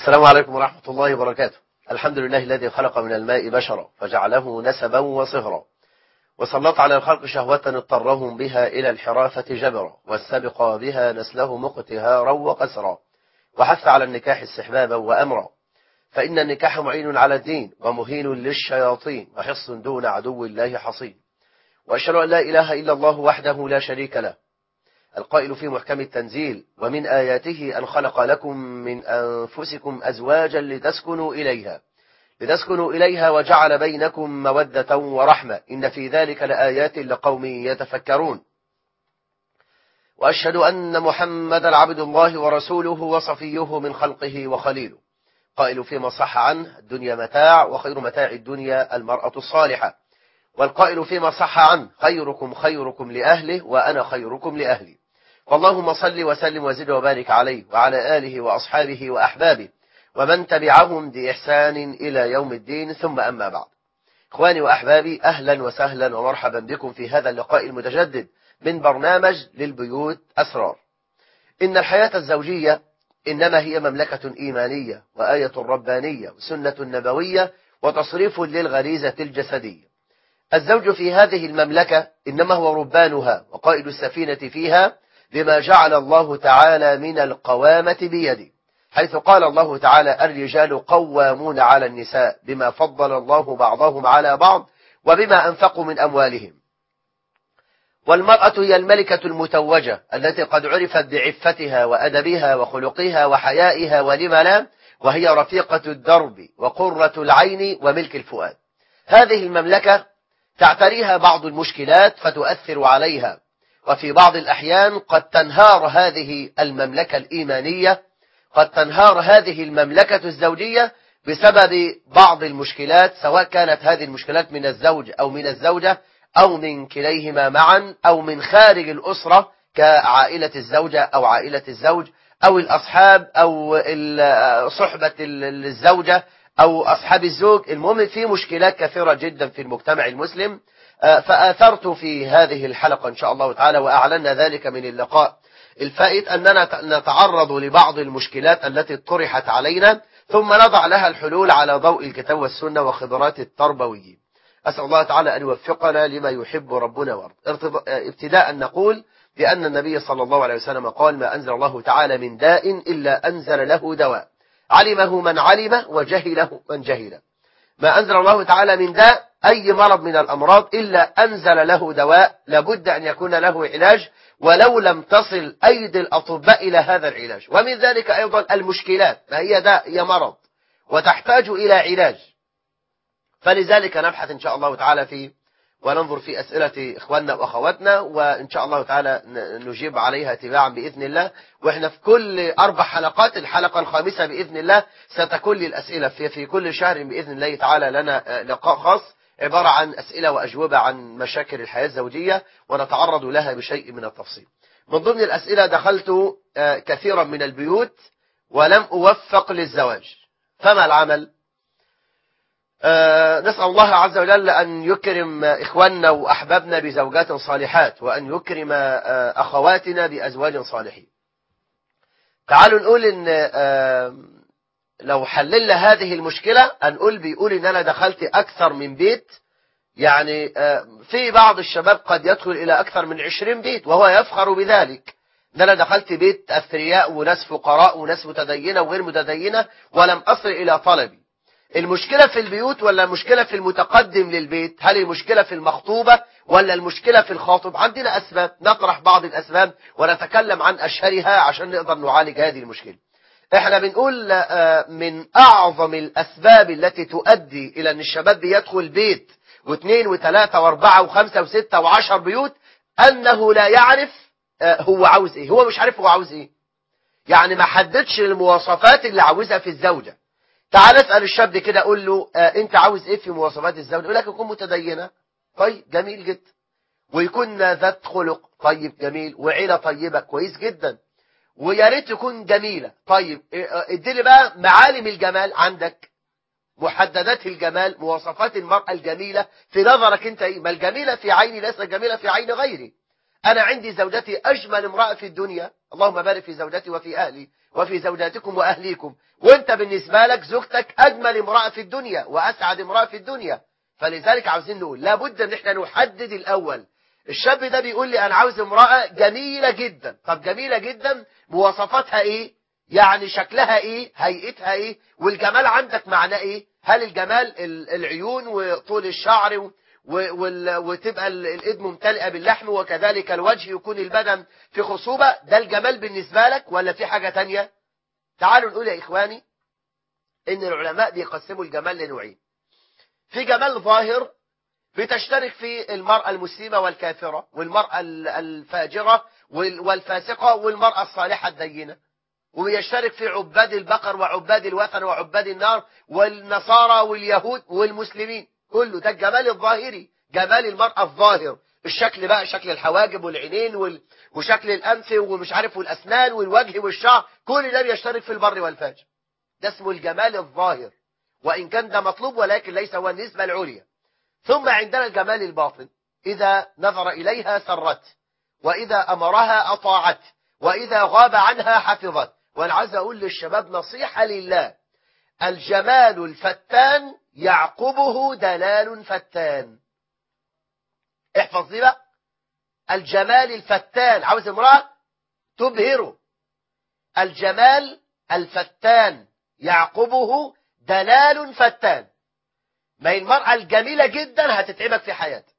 السلام عليكم ورحمة الله وبركاته الحمد لله الذي خلق من الماء بشرا فجعله نسبا وصهرا وسلط على الخلق شهوة اضطرهم بها إلى الحرافة جبرا واستبق بها نسله مقتهارا وقسرا وحث على النكاح استحبابا وأمرا فإن النكاح معين على الدين ومهين للشياطين وحص دون عدو الله حصين وأشهد أن لا إله إلا الله وحده لا شريك له القائل في محكم التنزيل ومن آياته أن خلق لكم من أنفسكم أزواجا لتسكنوا إليها لتسكنوا إليها وجعل بينكم مودة ورحمة إن في ذلك لآيات لقوم يتفكرون وأشهد أن محمد عبد الله ورسوله وصفيه من خلقه وخليله قائل فيما صح عنه الدنيا متاع وخير متاع الدنيا المرأة الصالحة والقائل فيما صح عنه خيركم خيركم لأهله وأنا خيركم لأهلي فاللهم صل وسلم وزد وبارك عليه وعلى آله وأصحابه وأحبابه ومن تبعهم بإحسان إلى يوم الدين ثم أما بعد إخواني وأحبابي أهلا وسهلا ومرحبا بكم في هذا اللقاء المتجدد من برنامج للبيوت أسرار إن الحياة الزوجية إنما هي مملكة إيمانية وآية ربانية وسنة نبوية وتصريف للغريزة الجسدية الزوج في هذه المملكة إنما هو ربانها وقائد السفينة فيها بما جعل الله تعالى من القوامة بيده حيث قال الله تعالى الرجال قوامون على النساء بما فضل الله بعضهم على بعض وبما أنفقوا من أموالهم والمرأة هي الملكة المتوجة التي قد عرفت بعفتها وأدبها وخلقها وحيائها ولم لا وهي رفيقة الدرب وقرة العين وملك الفؤاد هذه المملكة تعتريها بعض المشكلات فتؤثر عليها وفي بعض الأحيان قد تنهار هذه المملكة الإيمانية قد تنهار هذه المملكة الزوجية بسبب بعض المشكلات سواء كانت هذه المشكلات من الزوج أو من الزوجة أو من كليهما معا أو من خارج الأسرة كعائلة الزوجة أو عائلة الزوج أو الأصحاب أو صحبة الزوجة أو أصحاب الزوج المهم في مشكلات كثيرة جدا في المجتمع المسلم فآثرت في هذه الحلقة إن شاء الله تعالى وأعلنا ذلك من اللقاء الفائت أننا نتعرض لبعض المشكلات التي طرحت علينا ثم نضع لها الحلول على ضوء الكتاب والسنة وخبرات التربويين أسأل الله تعالى أن يوفقنا لما يحب ربنا وارض ابتداء نقول بأن النبي صلى الله عليه وسلم قال ما أنزل الله تعالى من داء إلا أنزل له دواء علمه من علم وجهله من جهل ما أنزل الله تعالى من داء أي مرض من الأمراض إلا أنزل له دواء لابد أن يكون له علاج ولو لم تصل أيدي الأطباء إلى هذا العلاج ومن ذلك أيضا المشكلات ما هي داء هي مرض وتحتاج إلى علاج فلذلك نبحث إن شاء الله تعالى في وننظر في أسئلة إخواننا وأخواتنا وإن شاء الله تعالى نجيب عليها تباعا بإذن الله وإحنا في كل أربع حلقات الحلقة الخامسة بإذن الله ستكون للأسئلة في, في كل شهر بإذن الله تعالى لنا لقاء خاص عبارة عن أسئلة وأجوبة عن مشاكل الحياة الزوجية ونتعرض لها بشيء من التفصيل من ضمن الأسئلة دخلت كثيرا من البيوت ولم أوفق للزواج فما العمل نسأل الله عز وجل أن يكرم إخواننا وأحبابنا بزوجات صالحات وأن يكرم أخواتنا بأزواج صالحين تعالوا نقول إن لو حللنا هذه المشكلة هنقول بيقول إن أنا دخلت أكثر من بيت يعني في بعض الشباب قد يدخل إلى أكثر من عشرين بيت وهو يفخر بذلك ان انا دخلت بيت اثرياء وناس فقراء وناس متدينه وغير متدينه ولم اصل الى طلبي المشكلة في البيوت ولا المشكلة في المتقدم للبيت هل المشكلة في المخطوبة ولا المشكلة في الخاطب عندنا أسباب نطرح بعض الأسباب ونتكلم عن أشهرها عشان نقدر نعالج هذه المشكلة احنا بنقول من أعظم الأسباب التي تؤدي إلى أن الشباب بيدخل بيت واثنين وثلاثة واربعة وخمسة وستة وعشر بيوت أنه لا يعرف هو عاوز إيه هو مش عارف هو عاوز إيه يعني ما حددش المواصفات اللي عاوزها في الزوجة تعال اسأل الشاب كده قول له آه انت عاوز ايه في مواصفات الزوج يقول لك يكون متدينة طيب جميل جدا ويكون ذات خلق طيب جميل وعيلة طيبة كويس جدا ويا ريت تكون جميلة طيب اديني بقى معالم الجمال عندك محددات الجمال مواصفات المرأة الجميلة في نظرك انت ايه ما الجميلة في عيني ليس جميلة في عين غيري انا عندي زوجتي اجمل امرأة في الدنيا اللهم بارك في زوجتي وفي أهلي وفي زوجاتكم وأهليكم وانت بالنسبة لك زوجتك أجمل امرأة في الدنيا وأسعد امرأة في الدنيا فلذلك عاوزين نقول لابد ان احنا نحدد الأول الشاب ده بيقول لي أنا عاوز امرأة جميلة جدا طب جميلة جدا مواصفاتها إيه يعني شكلها إيه هيئتها إيه والجمال عندك معناه إيه هل الجمال العيون وطول الشعر وتبقى الايد ممتلئه باللحم وكذلك الوجه يكون البدن في خصوبه ده الجمال بالنسبه لك ولا في حاجه تانية تعالوا نقول يا اخواني ان العلماء بيقسموا الجمال لنوعين في جمال ظاهر بتشترك في المرأة المسلمة والكافرة والمرأة الفاجرة والفاسقة والمرأة الصالحة الدينة ويشترك في عباد البقر وعباد الوثن وعباد النار والنصارى واليهود والمسلمين كله ده الجمال الظاهري جمال المرأة الظاهر الشكل بقى شكل الحواجب والعينين وال... وشكل الأنف ومش عارف والأسنان والوجه والشعر كل ده بيشترك في البر والفاجر ده اسمه الجمال الظاهر وإن كان ده مطلوب ولكن ليس هو النسبة العليا ثم عندنا الجمال الباطن إذا نظر إليها سرت وإذا أمرها أطاعت وإذا غاب عنها حفظت وأنا عايز أقول للشباب نصيحة لله الجمال الفتان يعقبه دلال فتان احفظ دي بقى الجمال الفتان عاوز امرأة تبهره الجمال الفتان يعقبه دلال فتان ما هي المرأة الجميلة جدا هتتعبك في حياتك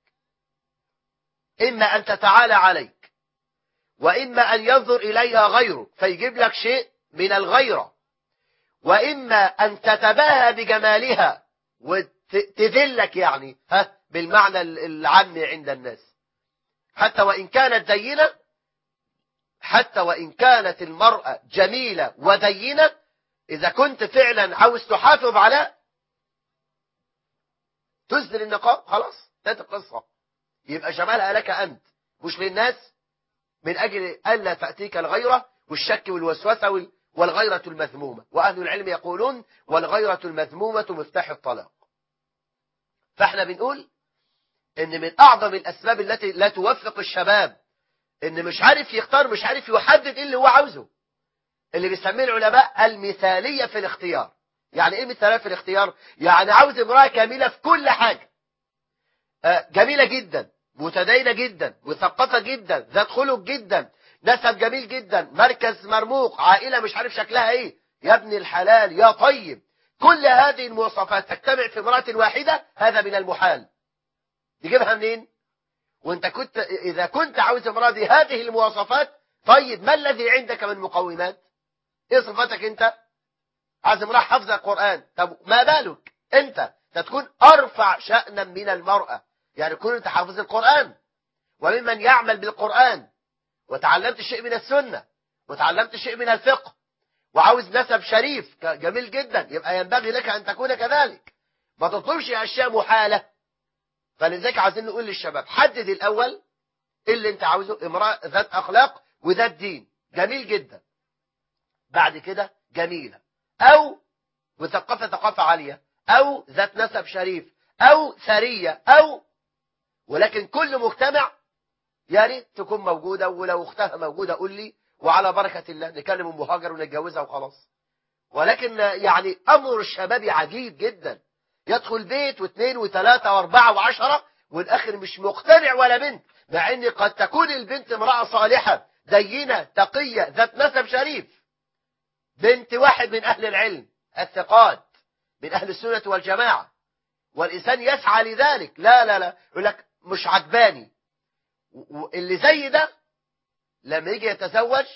إما أن تتعالى عليك وإما أن ينظر إليها غيره فيجيب لك شيء من الغيرة وإما أن تتباهى بجمالها وتذلك يعني ها بالمعنى العام عند الناس حتى وإن كانت دينة حتى وإن كانت المرأة جميلة ودينة إذا كنت فعلا عاوز تحافظ على تسدل النقاب خلاص انتهت القصة يبقى جمالها لك أنت مش للناس من أجل ألا تأتيك الغيرة والشك والوسوسة والغيرة المذمومة وأهل العلم يقولون والغيرة المذمومة مفتاح الطلاق فاحنا بنقول ان من اعظم الاسباب التي لا توفق الشباب ان مش عارف يختار مش عارف يحدد ايه اللي هو عاوزه اللي بيسميه العلماء المثالية في الاختيار يعني ايه مثالية في الاختيار يعني عاوز امرأة كاملة في كل حاجة جميلة جدا متدينة جدا مثقفة جدا ذات خلق جدا نسب جميل جدا مركز مرموق عائلة مش عارف شكلها ايه يا ابن الحلال يا طيب كل هذه المواصفات تجتمع في امرأة واحدة هذا من المحال تجيبها منين وانت كنت اذا كنت عاوز امرأة بهذه المواصفات طيب ما الذي عندك من مقومات ايه صفاتك انت عايز امرأة حافظة القرآن طب ما بالك انت تكون ارفع شأنا من المرأة يعني كون انت حافظ القرآن وممن يعمل بالقرآن وتعلمت شيء من السنة وتعلمت شيء من الفقه وعاوز نسب شريف جميل جدا يبقى ينبغي لك أن تكون كذلك ما تطلبش أشياء محالة فلذلك عايزين نقول للشباب حدد الأول اللي انت عاوزه امرأة ذات أخلاق وذات دين جميل جدا بعد كده جميلة أو مثقفة ثقافة عالية أو ذات نسب شريف أو ثرية أو ولكن كل مجتمع يا ريت تكون موجودة ولو اختها موجودة قول لي وعلى بركة الله نكلم ام هاجر ونتجوزها وخلاص ولكن يعني أمر الشباب عجيب جدا يدخل بيت واثنين وثلاثة واربعة وعشرة والآخر مش مقتنع ولا بنت مع ان قد تكون البنت امرأة صالحة دينة تقية ذات نسب شريف بنت واحد من أهل العلم الثقات من أهل السنة والجماعة والإنسان يسعى لذلك لا لا لا يقول لك مش عجباني اللي زي ده لما يجي يتزوج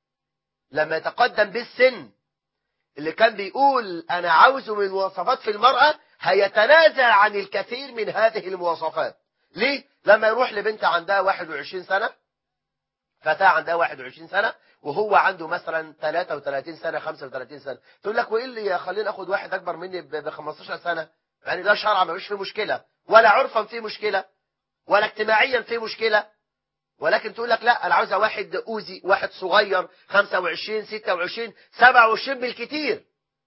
لما يتقدم بالسن اللي كان بيقول أنا عاوزه من مواصفات في المرأة هيتنازع عن الكثير من هذه المواصفات ليه؟ لما يروح لبنت عندها 21 سنة فتاة عندها 21 سنة وهو عنده مثلا 33 سنة 35 سنة تقول لك وايه اللي يخليني اخد واحد اكبر مني ب 15 سنة يعني ده شرع ما فيش فيه مشكلة ولا عرفا فيه مشكلة ولا اجتماعيا فيه مشكلة ولكن تقول لك لا انا عاوزه واحد اوزي واحد صغير 25 26 27 بالكتير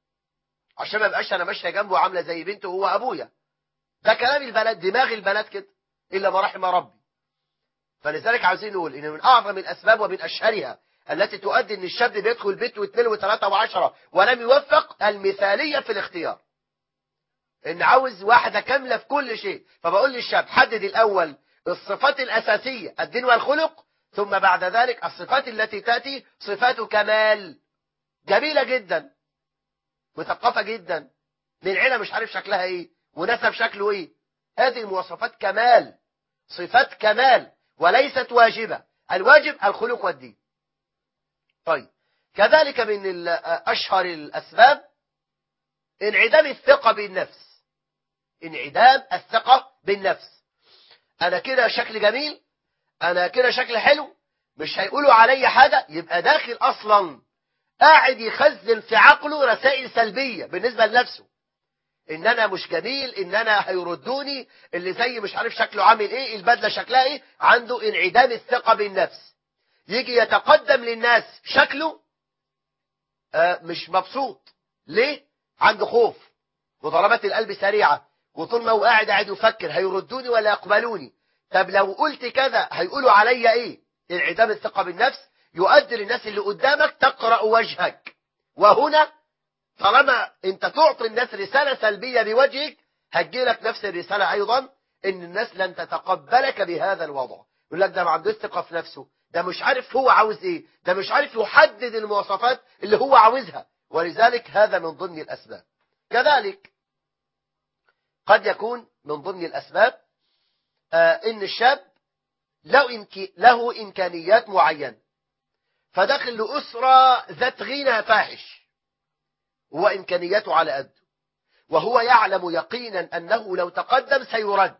عشان ما بقاش انا ماشيه جنبه عامله زي بنته وهو ابويا ده كلام البنات دماغ البنات كده الا ما رحم ربي فلذلك عاوزين نقول ان من اعظم الاسباب ومن اشهرها التي تؤدي ان الشاب بيدخل بيت واثنين وثلاثة وعشرة ولم يوفق المثالية في الاختيار ان عاوز واحدة كاملة في كل شيء فبقول للشاب حدد الاول الصفات الاساسية الدين والخلق ثم بعد ذلك الصفات التي تأتي صفات كمال جميلة جدا مثقفة جدا من عيلة مش عارف شكلها ايه ونسب شكله ايه هذه مواصفات كمال صفات كمال وليست واجبة الواجب الخلق والدين طيب كذلك من أشهر الأسباب انعدام الثقة بالنفس انعدام الثقة بالنفس أنا كده شكل جميل أنا كده شكل حلو مش هيقولوا علي حاجة يبقى داخل أصلا قاعد يخزن في عقله رسائل سلبية بالنسبة لنفسه ان انا مش جميل ان انا هيردوني اللي زي مش عارف شكله عامل ايه البدله شكلها ايه عنده انعدام الثقه بالنفس يجي يتقدم للناس شكله آه مش مبسوط ليه عنده خوف وضربات القلب سريعه وطول ما هو قاعد قاعد يفكر هيردوني ولا يقبلوني طب لو قلت كذا هيقولوا عليا ايه انعدام الثقه بالنفس يؤدي للناس اللي قدامك تقرا وجهك وهنا طالما انت تعطي الناس رسالة سلبية بوجهك هتجيلك نفس الرسالة ايضا ان الناس لن تتقبلك بهذا الوضع يقول لك ده ما عندوش ثقة في نفسه ده مش عارف هو عاوز ايه ده مش عارف يحدد المواصفات اللي هو عاوزها ولذلك هذا من ضمن الاسباب كذلك قد يكون من ضمن الاسباب آه ان الشاب له, له امكانيات معينة فدخل لأسرة ذات غنى فاحش وإمكانياته على قده وهو يعلم يقينا أنه لو تقدم سيرد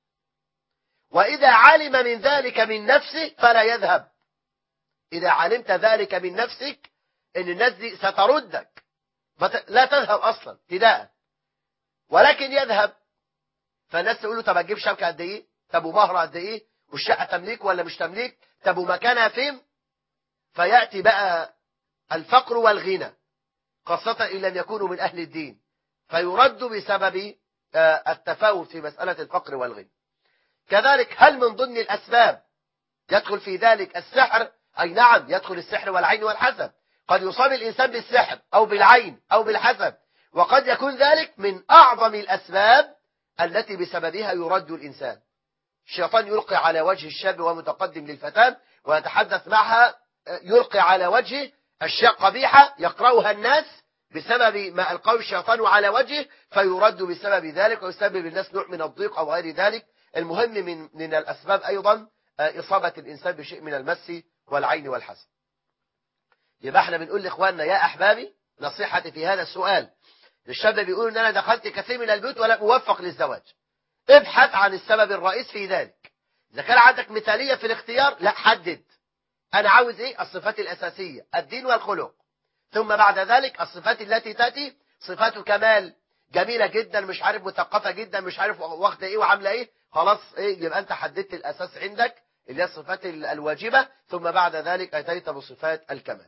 وإذا علم من ذلك من نفسه فلا يذهب إذا علمت ذلك من نفسك أن الناس دي ستردك لا تذهب أصلا ابتداء ولكن يذهب فالناس تقول له طب أجيب شبكة قد إيه طب ومهر قد إيه والشقة تمليك ولا مش تمليك طب ومكانها فين فيأتي بقى الفقر والغنى خاصة إن لم يكونوا من أهل الدين فيرد بسبب التفاوت في مسألة الفقر والغنى كذلك هل من ضمن الأسباب يدخل في ذلك السحر أي نعم يدخل السحر والعين والحسد قد يصاب الإنسان بالسحر أو بالعين أو بالحسد وقد يكون ذلك من أعظم الأسباب التي بسببها يرد الإنسان الشيطان يلقي على وجه الشاب ومتقدم للفتاة ويتحدث معها يلقي على وجهه أشياء قبيحة يقرأها الناس بسبب ما ألقاه الشيطان على وجهه فيرد بسبب ذلك ويسبب الناس نوع من الضيق أو غير ذلك المهم من, من الأسباب أيضا إصابة الإنسان بشيء من المس والعين والحسد يبقى احنا بنقول لإخواننا يا أحبابي نصيحتي في هذا السؤال الشاب بيقول ان انا دخلت كثير من البيوت ولم اوفق للزواج ابحث عن السبب الرئيس في ذلك اذا كان عندك مثاليه في الاختيار لا حدد انا عاوز ايه الصفات الاساسيه الدين والخلق ثم بعد ذلك الصفات التي تاتي صفات كمال جميله جدا مش عارف مثقفه جدا مش عارف واخده ايه وعامله ايه خلاص ايه يبقى انت حددت الاساس عندك اللي هي الصفات الواجبه ثم بعد ذلك اتيت بصفات الكمال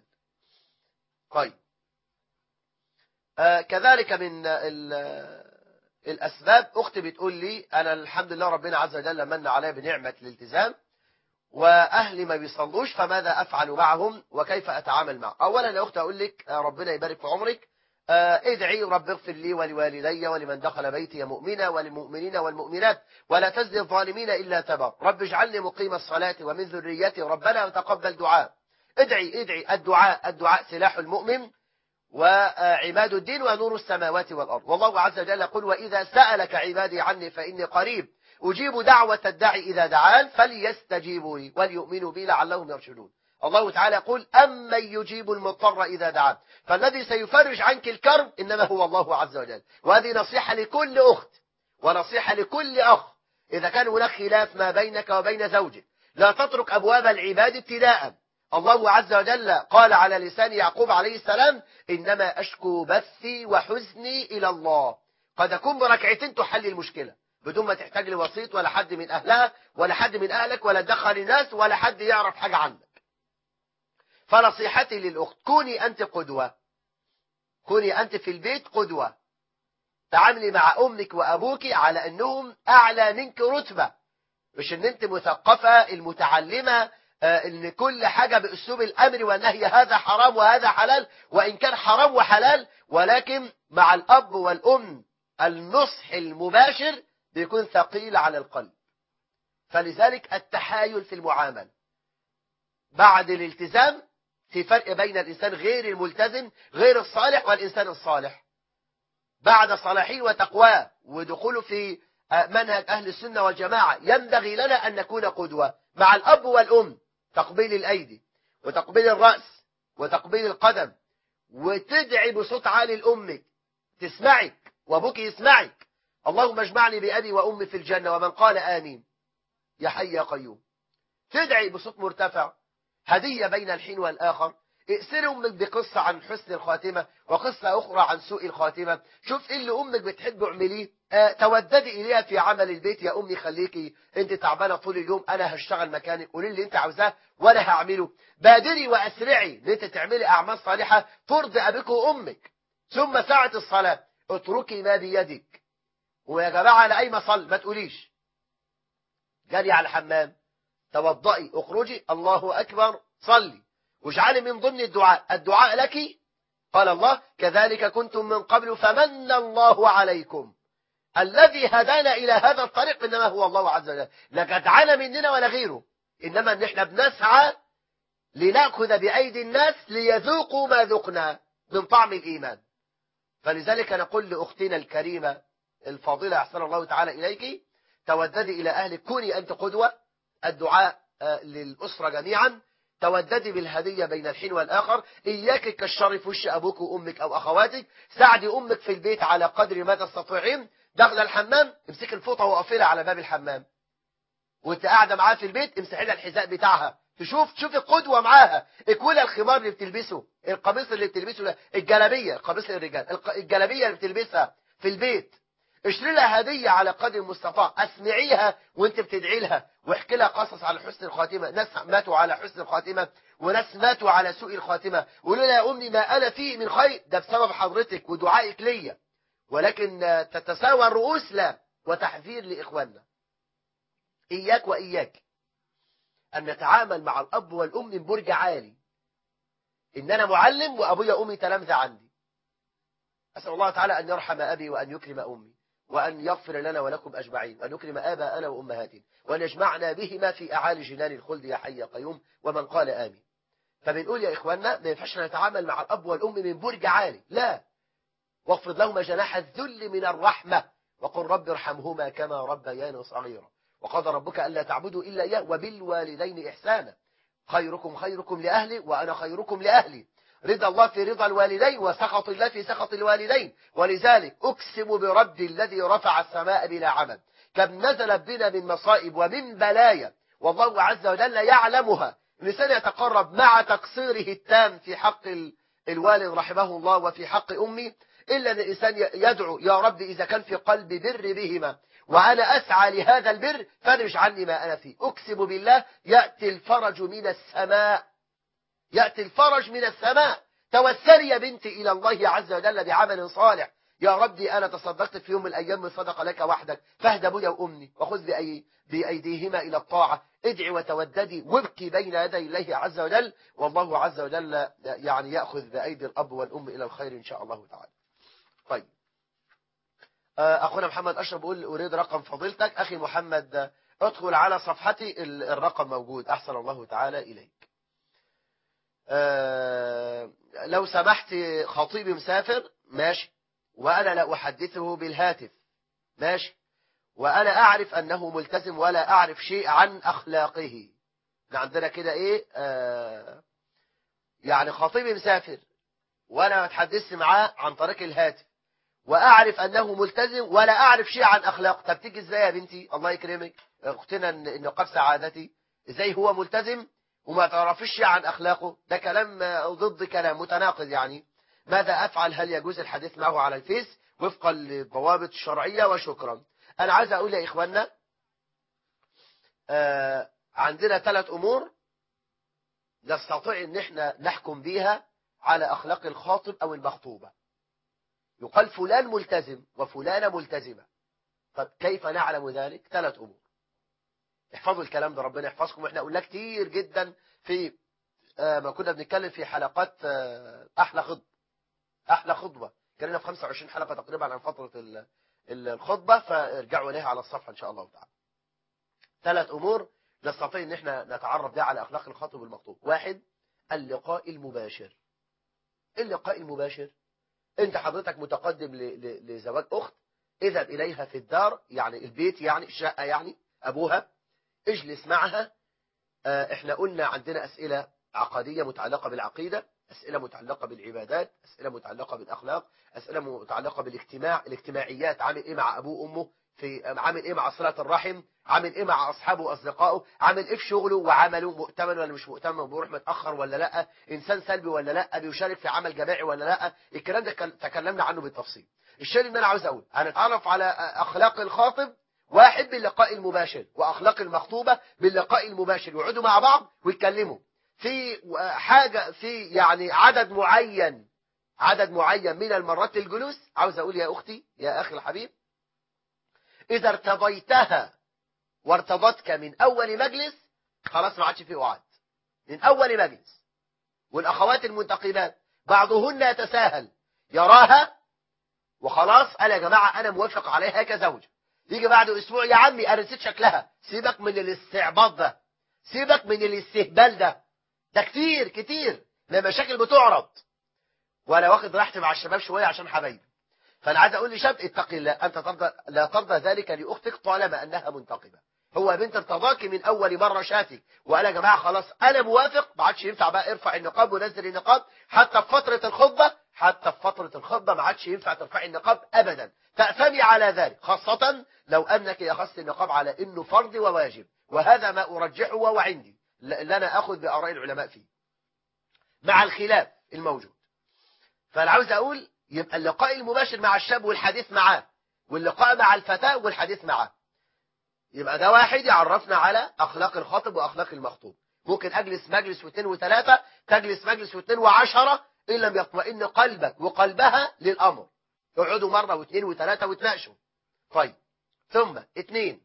طيب آه كذلك من الأسباب أختي بتقول لي أنا الحمد لله ربنا عز وجل من علي بنعمة الالتزام وأهلي ما بيصلوش فماذا أفعل معهم وكيف أتعامل معهم أولا يا أختي أقول لك ربنا يبارك في عمرك آه ادعي رب اغفر لي ولوالدي ولمن دخل بيتي مؤمنا وللمؤمنين والمؤمنات ولا تزد الظالمين إلا تبر رب اجعلني مقيم الصلاة ومن ذريتي ربنا وتقبل دعاء ادعي ادعي الدعاء الدعاء سلاح المؤمن وعماد الدين ونور السماوات والأرض والله عز وجل يقول وإذا سألك عبادي عني فإني قريب أجيب دعوة الداعي إذا دعان فليستجيبوا لي وليؤمنوا بي لعلهم يرشدون الله تعالى يقول أمن يجيب المضطر إذا دعان فالذي سيفرج عنك الكرب إنما هو الله عز وجل وهذه نصيحة لكل أخت ونصيحة لكل أخ إذا كان هناك خلاف ما بينك وبين زوجك لا تترك أبواب العباد ابتداء الله عز وجل قال على لسان يعقوب عليه السلام إنما أشكو بثي وحزني إلى الله قد أكون بركعتين تحل المشكلة بدون ما تحتاج لوسيط ولا حد من أهلها ولا حد من أهلك ولا تدخل الناس ولا حد يعرف حاجة عنك فنصيحتي للأخت كوني أنت قدوة كوني أنت في البيت قدوة تعاملي مع أمك وأبوك على أنهم أعلى منك رتبة مش أن أنت مثقفة المتعلمة آه، ان كل حاجة باسلوب الامر والنهي هذا حرام وهذا حلال وان كان حرام وحلال ولكن مع الاب والام النصح المباشر بيكون ثقيل على القلب فلذلك التحايل في المعامل بعد الالتزام في فرق بين الإنسان غير الملتزم غير الصالح والإنسان الصالح بعد صلاحه وتقواه ودخوله في منهج أهل السنة والجماعة ينبغي لنا أن نكون قدوة مع الأب والأم تقبيل الأيدي وتقبيل الرأس وتقبيل القدم وتدعي بصوت عالي لأمك تسمعك وأبوك يسمعك اللهم اجمعني بأبي وأمي في الجنة ومن قال آمين يا حي يا قيوم تدعي بصوت مرتفع هدية بين الحين والآخر ائسر أمك بقصة عن حسن الخاتمة وقصة أخرى عن سوء الخاتمة شوف إيه اللي أمك بتحب اعمليه آه توددي إليها في عمل البيت يا أمي خليكي أنت تعبانة طول اليوم أنا هشتغل مكانك قولي اللي أنت عاوزاه وأنا هعمله بادري وأسرعي أن أنت تعملي أعمال صالحة ترضي أبيك وأمك ثم ساعة الصلاة اتركي ما بيدك ويا جماعة على أي مصل ما تقوليش جري على الحمام توضئي اخرجي الله أكبر صلي واجعلي من ضمن الدعاء الدعاء لك قال الله كذلك كنتم من قبل فمن الله عليكم الذي هدانا إلى هذا الطريق إنما هو الله عز وجل لا جدعنا مننا ولا غيره إنما إن إحنا بنسعى لنأخذ بأيدي الناس ليذوقوا ما ذقنا من طعم الإيمان فلذلك نقول لأختنا الكريمة الفاضلة أحسن الله تعالى إليك توددي إلى أهلك كوني أنت قدوة الدعاء للأسرة جميعا توددي بالهدية بين الحين والآخر إياك كالشر في وش أبوك وأمك أو أخواتك ساعدي أمك في البيت على قدر ما تستطيعين داخل الحمام امسك الفوطة وقفلها على باب الحمام وانت قاعدة معاها في البيت امسحي لها الحذاء بتاعها تشوف تشوف القدوة معاها اكولها الخمار اللي بتلبسه القميص اللي بتلبسه الجلابية القميص للرجال الجلابية اللي بتلبسها في البيت اشتري لها هدية على قدر المستطاع اسمعيها وانت بتدعي لها واحكي لها قصص على حسن الخاتمة ناس ماتوا على حسن الخاتمة وناس ماتوا على سوء الخاتمة وقولوا لها يا أمي ما أنا فيه من خير ده بسبب حضرتك ودعائك ليا ولكن تتساوى الرؤوس لا وتحذير لإخواننا إياك وإياك أن نتعامل مع الأب والأم من برج عالي إن أنا معلم وأبويا أمي تلامذة عندي أسأل الله تعالى أن يرحم أبي وأن يكرم أمي وأن يغفر لنا ولكم أجمعين وأن يكرم آباءنا وأمهاتنا وأن يجمعنا بهما في أعالي جنان الخلد يا حي يا قيوم ومن قال آمين فبنقول يا إخواننا ما ينفعش نتعامل مع الأب والأم من برج عالي لا واخفض لهما جناح الذل من الرحمة وقل رب ارحمهما كما ربياني صغيرا وقضى ربك ألا تعبدوا إلا إياه وبالوالدين إحسانا خيركم خيركم لأهلي وأنا خيركم لأهلي رضا الله في رضا الوالدين وسخط الله في سخط الوالدين ولذلك أقسم برب الذي رفع السماء بلا عمد كم نزل بنا من مصائب ومن بلايا والله عز وجل يعلمها الإنسان يتقرب مع تقصيره التام في حق الوالد رحمه الله وفي حق أمي إلا أن الإنسان يدعو يا رب إذا كان في قلبي بر بهما وأنا أسعى لهذا البر فرج عني ما أنا فيه أقسم بالله يأتي الفرج من السماء يأتي الفرج من السماء توسلي يا بنتي إلى الله عز وجل بعمل صالح يا ربي أنا تصدقت في يوم من الأيام من صدقة لك وحدك فاهد أبويا وأمي وخذ بأي بأيديهما إلى الطاعة ادعي وتوددي وابكي بين يدي الله عز وجل والله عز وجل يعني يأخذ بأيدي الأب والأم إلى الخير إن شاء الله تعالى طيب أخونا محمد أشرف بيقول أريد رقم فضيلتك أخي محمد ادخل على صفحتي الرقم موجود أحسن الله تعالى إليك أه لو سمحت خطيبي مسافر ماشي وأنا لا أحدثه بالهاتف ماشي وأنا أعرف أنه ملتزم ولا أعرف شيء عن أخلاقه عندنا كده إيه آه يعني خطيبي مسافر وأنا ما اتحدثت معاه عن طريق الهاتف وأعرف أنه ملتزم ولا أعرف شيء عن أخلاقه طب تيجي إزاي يا بنتي الله يكرمك أختنا النقاب سعادتي إزاي هو ملتزم وما تعرفش عن أخلاقه ده كلام ضد كلام متناقض يعني ماذا أفعل هل يجوز الحديث معه على الفيس وفقا للضوابط الشرعية وشكرا أنا عايز أقول يا إخواننا آه عندنا ثلاث أمور نستطيع أن احنا نحكم بيها على أخلاق الخاطب أو المخطوبة يقال فلان ملتزم وفلانة ملتزمة طب كيف نعلم ذلك ثلاث أمور احفظوا الكلام ده ربنا يحفظكم واحنا قلنا كتير جدا في آه، ما كنا بنتكلم في حلقات آه، احلى خطبه احلى خطبه كنا في 25 حلقه تقريبا عن فتره ال- ال- الخطبه فارجعوا اليها على الصفحه ان شاء الله تعالى ثلاث امور نستطيع ان احنا نتعرف بها على اخلاق الخاطب المخطوب واحد اللقاء المباشر اللقاء المباشر انت حضرتك متقدم ل- ل- لزواج اخت اذهب اليها في الدار يعني البيت يعني الشقه يعني ابوها اجلس معها آه، احنا قلنا عندنا اسئله عقديه متعلقه بالعقيده اسئله متعلقه بالعبادات اسئله متعلقه بالاخلاق اسئله متعلقه بالاجتماع الاجتماعيات عامل ايه مع ابوه وامه في عامل ايه مع صله الرحم عامل ايه مع اصحابه واصدقائه عامل ايه في شغله وعمله مؤتمن ولا مش مؤتمن بيروح متاخر ولا لا انسان سلبي ولا لا بيشارك في عمل جماعي ولا لا الكلام ده كان- تكلمنا عنه بالتفصيل الشيء اللي انا عاوز اقول هنتعرف على اخلاق الخاطب واحد باللقاء المباشر واخلاق المخطوبه باللقاء المباشر يقعدوا مع بعض ويتكلموا في حاجه في يعني عدد معين عدد معين من المرات الجلوس عاوز اقول يا اختي يا اخي الحبيب اذا ارتضيتها وارتضتك من اول مجلس خلاص ما عادش فيه وعد من اول مجلس والاخوات المنتقبات بعضهن يتساهل يراها وخلاص قال يا جماعه انا موافق عليها كزوجه يجي بعد اسبوع يا عمي انا نسيت شكلها سيبك من الاستعباط ده سيبك من الاستهبال ده ده كتير كتير من المشاكل بتعرض وانا واخد راحتي مع الشباب شويه عشان حبايبي فانا عايز اقول لشاب اتقي الله انت ترضى لا ترضى ذلك لاختك طالما انها منتقبه هو يا بنت ارتضاكي من اول مره شافك وقال يا جماعه خلاص انا موافق ما عادش ينفع بقى ارفع النقاب ونزل النقاب حتى في فتره الخطبه حتى في فتره الخطبه ما عادش ينفع ترفعي النقاب ابدا تأثمي على ذلك خاصة لو أنك أخذت النقاب على أنه فرض وواجب وهذا ما أرجحه وهو عندي اللي أنا أخذ بآراء العلماء فيه مع الخلاف الموجود فأنا عاوز أقول يبقى اللقاء المباشر مع الشاب والحديث معاه واللقاء مع الفتاة والحديث معاه يبقى ده واحد يعرفنا على أخلاق الخاطب وأخلاق المخطوب ممكن أجلس مجلس واثنين وثلاثة تجلس مجلس واثنين وعشرة إن لم يطمئن قلبك وقلبها للأمر يقعدوا مرة واثنين وثلاثة وتناقشوا طيب ثم اثنين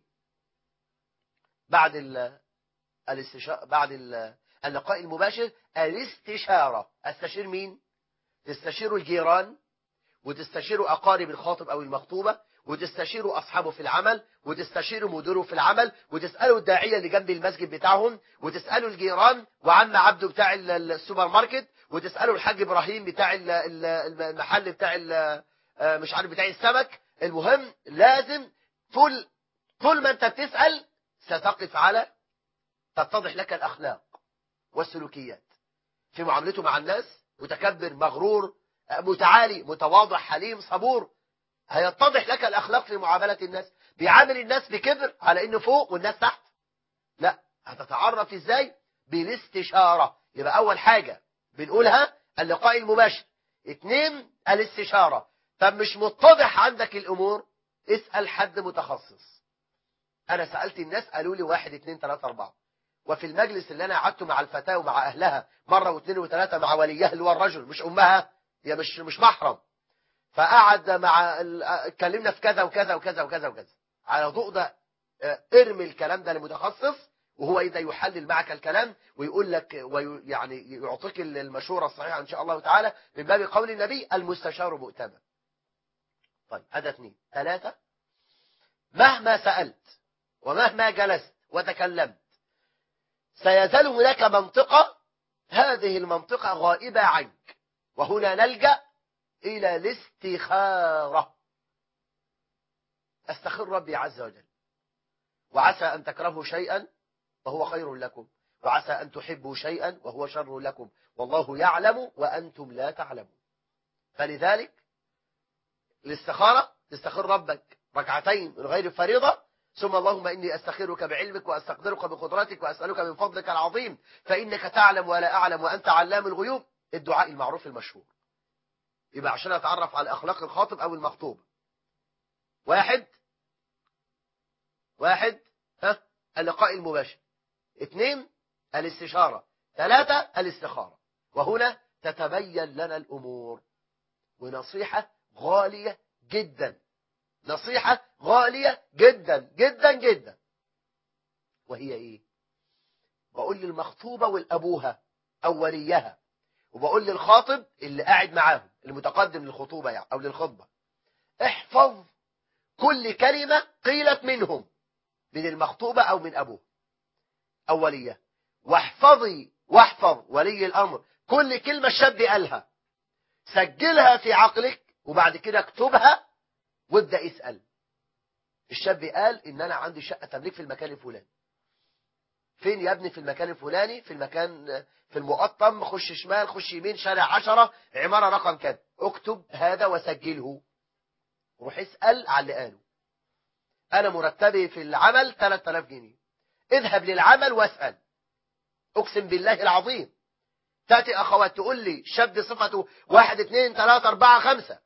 بعد ال الاستشارة بعد ال اللقاء المباشر الاستشارة استشير مين تستشيروا الجيران وتستشيروا أقارب الخاطب أو المخطوبة وتستشيروا أصحابه في العمل وتستشيروا مديره في العمل وتسألوا الداعية اللي جنب المسجد بتاعهم وتسألوا الجيران وعم عبده بتاع ال- السوبر ماركت وتسألوا الحاج إبراهيم بتاع ال- ال- المحل بتاع ال- آه، مش عارف بتاع السمك المهم لازم طول طول ما انت بتسأل ستقف على تتضح لك الأخلاق والسلوكيات في معاملته مع الناس متكبر مغرور آه، متعالي متواضع حليم صبور هيتضح لك الأخلاق في معاملة الناس بيعامل الناس بكبر على إنه فوق والناس تحت لا هتتعرف إزاي بالاستشارة يبقى أول حاجة بنقولها اللقاء المباشر اتنين الاستشارة طب مش متضح عندك الأمور اسأل حد متخصص أنا سألت الناس قالوا لي واحد اتنين تلاتة أربعة وفي المجلس اللي أنا قعدته مع الفتاة ومع أهلها مرة واثنين وثلاثة مع وليها اللي هو الرجل مش أمها هي مش مش محرم فقعد مع ال- اتكلمنا في كذا وكذا وكذا وكذا وكذا على ضوء ده اه، ارمي الكلام ده لمتخصص وهو إذا يحلل معك الكلام ويقول لك ويعني يعطيك المشورة الصحيحة إن شاء الله تعالى من باب قول النبي المستشار مؤتمن طيب هذا اثنين ثلاثة مهما سألت ومهما جلست وتكلمت سيزال هناك منطقة هذه المنطقة غائبة عنك وهنا نلجأ إلى الاستخارة استخر ربي عز وجل وعسى أن تكرهوا شيئا وهو خير لكم وعسى أن تحبوا شيئا وهو شر لكم والله يعلم وأنتم لا تعلمون فلذلك الاستخارة تستخير ربك ركعتين من غير فريضة ثم اللهم إني أستخيرك بعلمك وأستقدرك بقدرتك وأسألك من فضلك العظيم فإنك تعلم ولا أعلم وأنت علام الغيوب الدعاء المعروف المشهور يبقى عشان أتعرف على أخلاق الخاطب أو المخطوب واحد واحد ها اللقاء المباشر اثنين الاستشارة ثلاثة الاستخارة وهنا تتبين لنا الأمور ونصيحة غالية جدا نصيحة غالية جدا جدا جدا وهي ايه بقول للمخطوبة والأبوها أو وليها وبقول للخاطب اللي قاعد معاهم المتقدم للخطوبة يعني أو للخطبة احفظ كل كلمة قيلت منهم من المخطوبة أو من أبوه أو وليه واحفظي واحفظ ولي الأمر كل كلمة الشاب قالها سجلها في عقلك وبعد كده اكتبها وابدأ اسأل الشاب قال ان انا عندي شقة تمليك في المكان الفلاني فين يا ابني في المكان الفلاني في المكان في المقطم خش شمال خش يمين شارع عشرة عمارة رقم كذا اكتب هذا وسجله روح اسأل على اللي قاله انا مرتبي في العمل 3000 جنيه اذهب للعمل واسأل اقسم بالله العظيم تأتي اخوات تقول لي شاب صفته واحد اثنين ثلاثة اربعة خمسة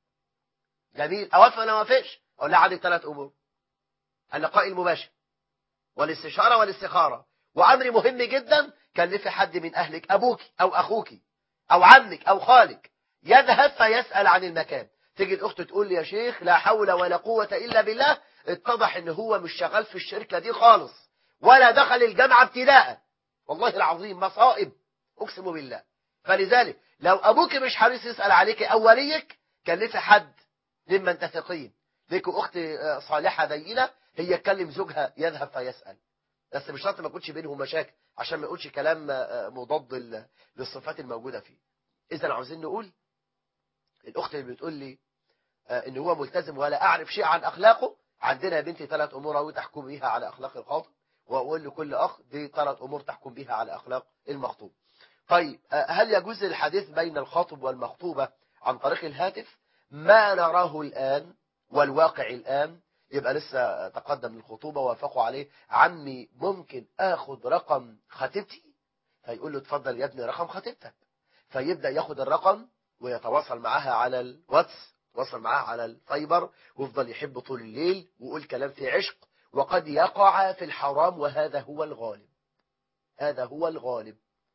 جميل اوافق ولا ما اوافقش اقول لها عندك ثلاث امور اللقاء المباشر والاستشارة والاستخارة وأمر مهم جدا كلفي حد من أهلك أبوك أو أخوك أو عمك أو خالك يذهب فيسأل عن المكان تيجي الأخت تقول لي يا شيخ لا حول ولا قوة إلا بالله اتضح ان هو مش شغال في الشركة دي خالص ولا دخل الجامعة ابتداء والله العظيم مصائب أقسم بالله فلذلك لو أبوك مش حريص يسأل عليك أو وليك كلفي حد ممن تثقين ليك أخت صالحة دينة هي تكلم زوجها يذهب فيسأل بس مش شرط ما يكونش بينهم مشاكل عشان ما يقولش كلام مضاد للصفات الموجودة فيه إذا عاوزين نقول الأخت اللي بتقول لي إن هو ملتزم ولا أعرف شيء عن أخلاقه عندنا يا بنتي ثلاث أمور أو تحكم بها على أخلاق الخاطب وأقول لكل أخ دي ثلاث أمور تحكم بها على أخلاق المخطوب طيب هل يجوز الحديث بين الخاطب والمخطوبة عن طريق الهاتف ما نراه الآن والواقع الآن يبقى لسه تقدم الخطوبة وافقوا عليه عمي ممكن اخد رقم خطيبتي فيقول له اتفضل يا ابني رقم خطيبتك فيبدأ ياخد الرقم ويتواصل معاها على الواتس يتواصل معاها على الفايبر ويفضل يحب طول الليل ويقول كلام في عشق وقد يقع في الحرام وهذا هو الغالب هذا هو الغالب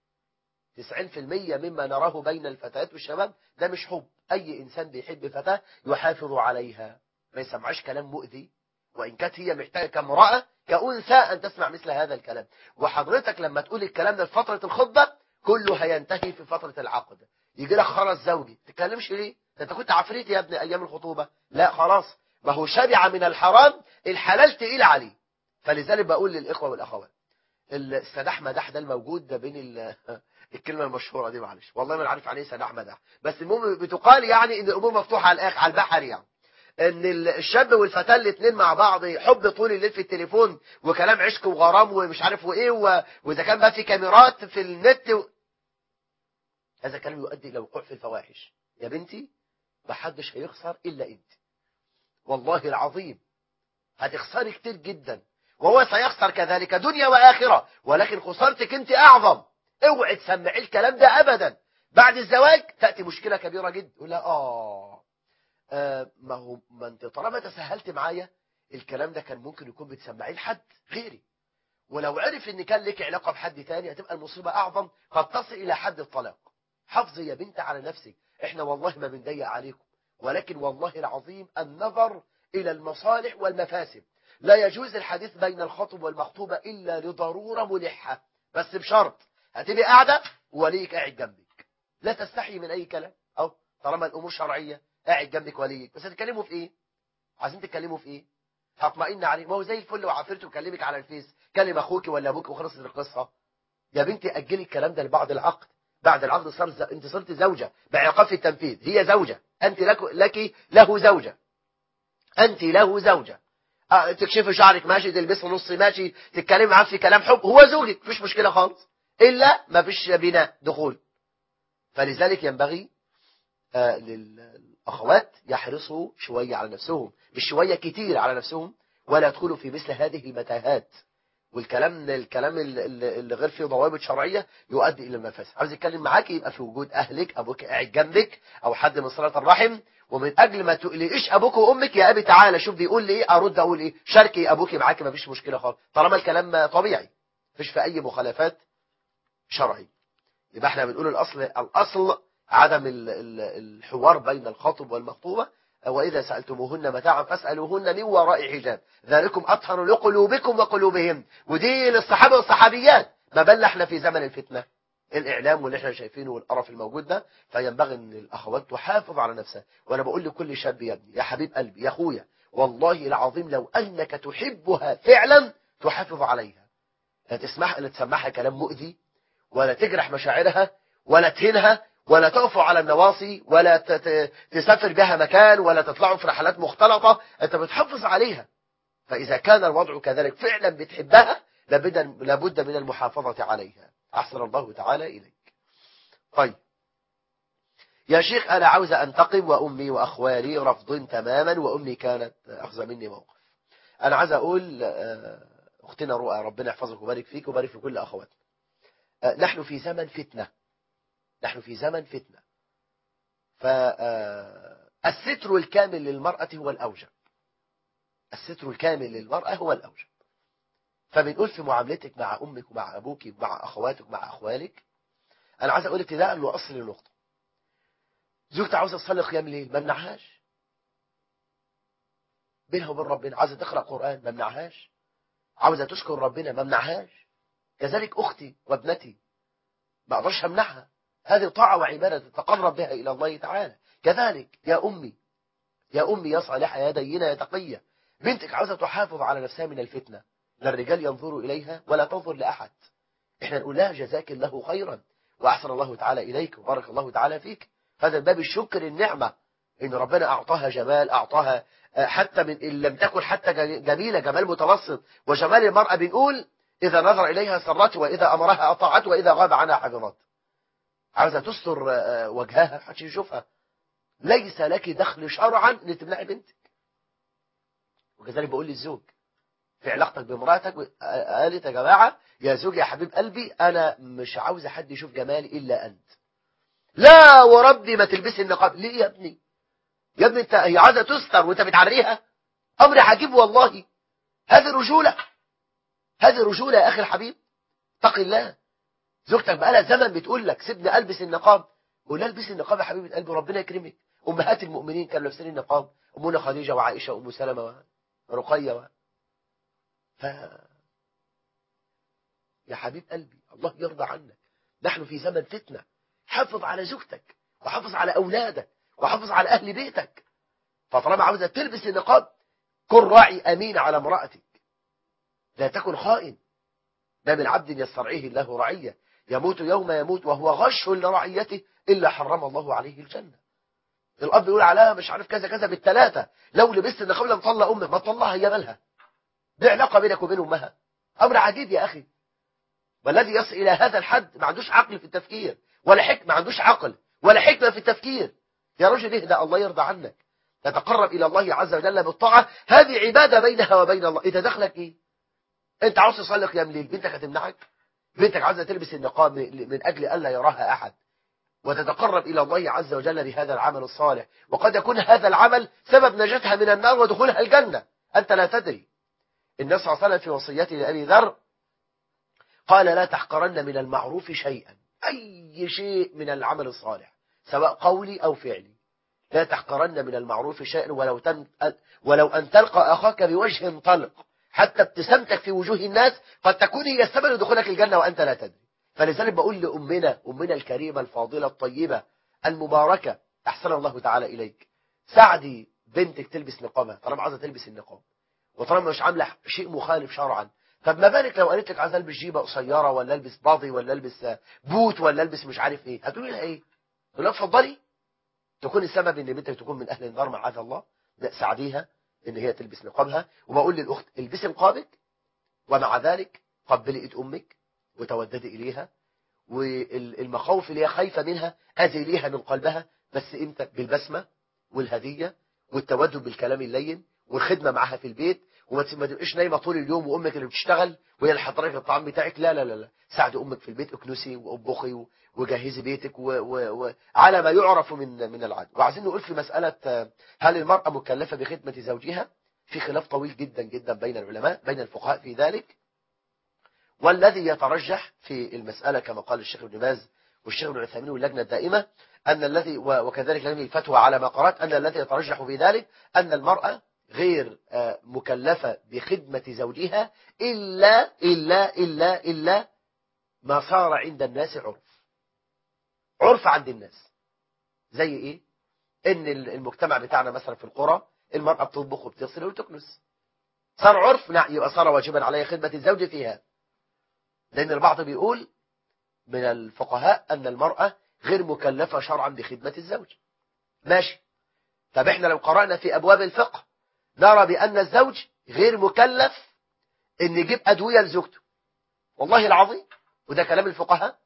90% مما نراه بين الفتيات والشباب ده مش حب أي إنسان بيحب فتاة يحافظ عليها ما يسمعش كلام مؤذي وإن كانت هي محتاجة كامرأة كأنثى أن تسمع مثل هذا الكلام وحضرتك لما تقول الكلام ده في فترة الخطبة كله هينتهي في فترة العقد يجي لك خرس زوجي تتكلمش ليه انت كنت عفريت يا ابني أيام الخطوبة لا خلاص ما هو شبع من الحرام الحلال تقيل عليه فلذلك بقول للإخوة والأخوات السداح مداح ده الموجود ده بين الكلمة المشهورة دي معلش والله ما عارف عليه سداح مداح بس المهم بتقال يعني ان الامور مفتوحة على الاخر على البحر يعني ان الشاب والفتاة الاثنين مع بعض حب طول الليل في التليفون وكلام عشق وغرام ومش عارف وايه و... واذا كان بقى في كاميرات في النت و... هذا كلام يؤدي الى وقوع في الفواحش يا بنتي ما حدش هيخسر الا انت والله العظيم هتخسري كتير جدا وهو سيخسر كذلك دنيا واخره ولكن خسارتك انت اعظم اوعي تسمعي الكلام ده ابدا بعد الزواج تاتي مشكله كبيره جدا يقول لها اه آه ما هو ما انت طالما تسهلت معايا الكلام ده كان ممكن يكون بتسمعيه لحد غيري ولو عرف ان كان لك علاقه بحد تاني هتبقى المصيبه اعظم قد تصل الى حد الطلاق حافظي يا بنت على نفسك احنا والله ما بنضيق عليكم ولكن والله العظيم النظر الى المصالح والمفاسد لا يجوز الحديث بين الخطب والمخطوبه الا لضروره ملحه بس بشرط هتبقى قاعده ووليك قاعد جنبك لا تستحي من اي كلام او طالما الامور شرعيه قاعد جنبك وليك بس هتتكلموا في ايه عايزين تتكلموا في ايه هطمئن عليه ما هو زي الفل وعافرته وكلمك على الفيس كلم اخوك ولا ابوك وخلصت القصه يا بنتي اجلي الكلام ده لبعد العقد بعد العقد صار ز... انت صرت زوجه بايقاف التنفيذ هي زوجه انت لك لك له زوجه انت له زوجه أه تكشفي شعرك ماشي تلبسي نص ماشي تتكلمي معاه في كلام حب هو زوجك مفيش مشكله خالص الا ما فيش بناء دخول فلذلك ينبغي آه للأخوات يحرصوا شوية على نفسهم مش شوية كتير على نفسهم ولا يدخلوا في مثل هذه المتاهات والكلام الكلام اللي غير فيه ضوابط شرعية يؤدي إلى المفاسد عاوز يتكلم معاك يبقى في وجود أهلك أبوك قاعد جنبك أو حد من صلة الرحم ومن أجل ما تقلقيش أبوك وأمك يا أبي تعالى شوف بيقول لي إيه أرد أقول إيه شاركي أبوك معاك ما فيش مشكلة خالص طالما الكلام طبيعي مفيش في أي مخالفات شرعية يبقى احنا بنقول الأصل الأصل عدم الحوار بين الخاطب والمخطوبة وإذا سألتموهن متاعا فاسألوهن من وراء حجاب ذلكم أطهر لقلوبكم وقلوبهم ودي للصحابة والصحابيات ما بل احنا في زمن الفتنة الإعلام واللي احنا شايفينه والقرف الموجود ده فينبغي أن الأخوات تحافظ على نفسها وأنا بقول لكل شاب يا ابني يا حبيب قلبي يا أخويا والله العظيم لو أنك تحبها فعلا تحافظ عليها لا تسمح لا تسمعها كلام مؤذي ولا تجرح مشاعرها ولا تهينها ولا تقفوا على النواصي ولا تسافر بها مكان ولا تطلعوا في رحلات مختلطة أنت بتحافظ عليها فإذا كان الوضع كذلك فعلا بتحبها لابد لابد من المحافظة عليها أحسن الله تعالى إليك طيب يا شيخ أنا عاوز أنتقم وأمي وأخوالي رفض تماما وأمي كانت أخذ مني موقف أنا عايز أقول أختنا رؤى ربنا يحفظك ويبارك فيك ويبارك في كل أخواتنا نحن في زمن فتنة نحن في زمن فتنة فالستر الكامل للمرأة هو الأوجب الستر الكامل للمرأة هو الأوجب فبنقول في معاملتك مع أمك ومع أبوك ومع أخواتك ومع أخوالك أنا عايز أقول ابتداء وأصل النقطة زوجتي عاوزة تصلي قيام ليل ما منعهاش بينها وبين ربنا عاوزة تقرأ قرآن ما منعهاش عاوزة تشكر ربنا ما منعهاش كذلك أختي وابنتي ما أقدرش أمنعها هذه طاعة وعبادة تتقرب بها إلى الله تعالى كذلك يا أمي يا أمي يا صالحة يا دينة يا تقية بنتك عاوزة تحافظ على نفسها من الفتنة لا الرجال ينظروا إليها ولا تنظر لأحد إحنا نقول لها جزاك الله خيرا وأحسن الله تعالى إليك وبارك الله تعالى فيك هذا باب الشكر النعمة إن ربنا أعطاها جمال أعطاها حتى من إن لم تكن حتى جميلة جمال متوسط وجمال المرأة بنقول إذا نظر إليها سرت وإذا أمرها أطاعت وإذا غاب عنها حفظت عاوزة تستر وجهها محدش يشوفها ليس لك دخل شرعا ان تمنعي بنتك وكذلك بقول للزوج في علاقتك بمراتك قالت يا جماعة يا زوج يا حبيب قلبي أنا مش عاوز حد يشوف جمالي إلا أنت لا وربي ما تلبسي النقاب ليه يا ابني يا ابني انت هي عايزة تستر وانت بتعريها أمر عجيب والله هذه رجولة هذه رجولة يا أخي الحبيب اتق الله زوجتك بقالها زمن بتقول لك سيبني ألبس النقاب قول لها البسي النقاب يا حبيبة قلبي ربنا يكرمك أمهات المؤمنين كانوا لابسين النقاب أمنا خديجة وعائشة وأم سلمة ورقية و... ف يا حبيب قلبي الله يرضى عنك نحن في زمن فتنة حافظ على زوجتك وحافظ على أولادك وحافظ على أهل بيتك فطالما عاوزة تلبس النقاب كن راعي أمين على امرأتك لا تكن خائن ما من عبد يسترعيه الله رعية يموت يوم يموت وهو غش لرعيته إلا حرم الله عليه الجنة الأب يقول عليها مش عارف كذا كذا بالثلاثة لو لبست النقاب لم تطلع أمك ما تطلعها هي مالها دي علاقة بينك وبين أمها أمر عجيب يا أخي والذي يصل إلى هذا الحد ما عندوش عقل في التفكير ولا حكمة ما عندوش عقل ولا حكمة في التفكير يا رجل اهدى الله يرضى عنك تتقرب إلى الله عز وجل بالطاعة هذه عبادة بينها وبين الله إذا دخلك إيه أنت عاوز تصلي قيام ليل بنتك هتمنعك بنتك عاوزة تلبس النقاب من أجل ألا يراها أحد وتتقرب إلى الله عز وجل بهذا العمل الصالح وقد يكون هذا العمل سبب نجاتها من النار ودخولها الجنة أنت لا تدري النبي صلى الله عليه وسلم في وصيته لأبي ذر قال لا تحقرن من المعروف شيئا أي شيء من العمل الصالح سواء قولي أو فعلي لا تحقرن من المعروف شيئا ولو, تن ولو أن تلقى أخاك بوجه طلق حتى ابتسامتك في وجوه الناس قد تكون هي السبب لدخولك الجنة وأنت لا تدري فلذلك بقول لأمنا أمنا الكريمة الفاضلة الطيبة المباركة أحسن الله تعالى إليك ساعدي بنتك تلبس نقابها طالما عايزة تلبس النقاب وطالما مش عاملة شيء مخالف شرعا طب ما بالك لو قالت لك عايز البس جيبه قصيره ولا البس باضي ولا البس بوت ولا البس مش عارف ايه هتقولي لها ايه تقول لها اتفضلي تكون السبب ان بنتك تكون من اهل النار معاذ الله لا ساعديها ان هي تلبس نقابها وبقول للاخت البسي نقابك ومع ذلك قبلي ايد امك وتوددي اليها والمخاوف اللي هي خايفه منها ازيليها من قلبها بس امتى بالبسمه والهديه والتودد بالكلام اللين والخدمه معاها في البيت وما تبقيش نايمه طول اليوم وامك اللي بتشتغل وهي اللي حاطه لك الطعام بتاعك لا لا لا لا ساعدي امك في البيت اكنسي واطبخي وجهزي بيتك وعلى ما يعرف من من العدل وعايزين نقول في مساله هل المراه مكلفه بخدمه زوجها في خلاف طويل جدا جدا بين العلماء بين الفقهاء في ذلك والذي يترجح في المساله كما قال الشيخ ابن باز والشيخ ابن عثيمين واللجنة الدائمة أن الذي وكذلك لجنة الفتوى على ما قرأت أن الذي يترجح في ذلك أن المرأة غير مكلفة بخدمة زوجها إلا إلا إلا إلا ما صار عند الناس عرف عرف عند الناس زي إيه إن المجتمع بتاعنا مثلا في القرى المرأة بتطبخ وبتصل وتكنس صار عرف نعم يبقى صار واجبا عليها خدمة الزوج فيها لأن البعض بيقول من الفقهاء أن المرأة غير مكلفة شرعا بخدمة الزوج ماشي طب احنا لو قرأنا في أبواب الفقه نرى بأن الزوج غير مكلف ان يجيب أدوية لزوجته والله العظيم وده كلام الفقهاء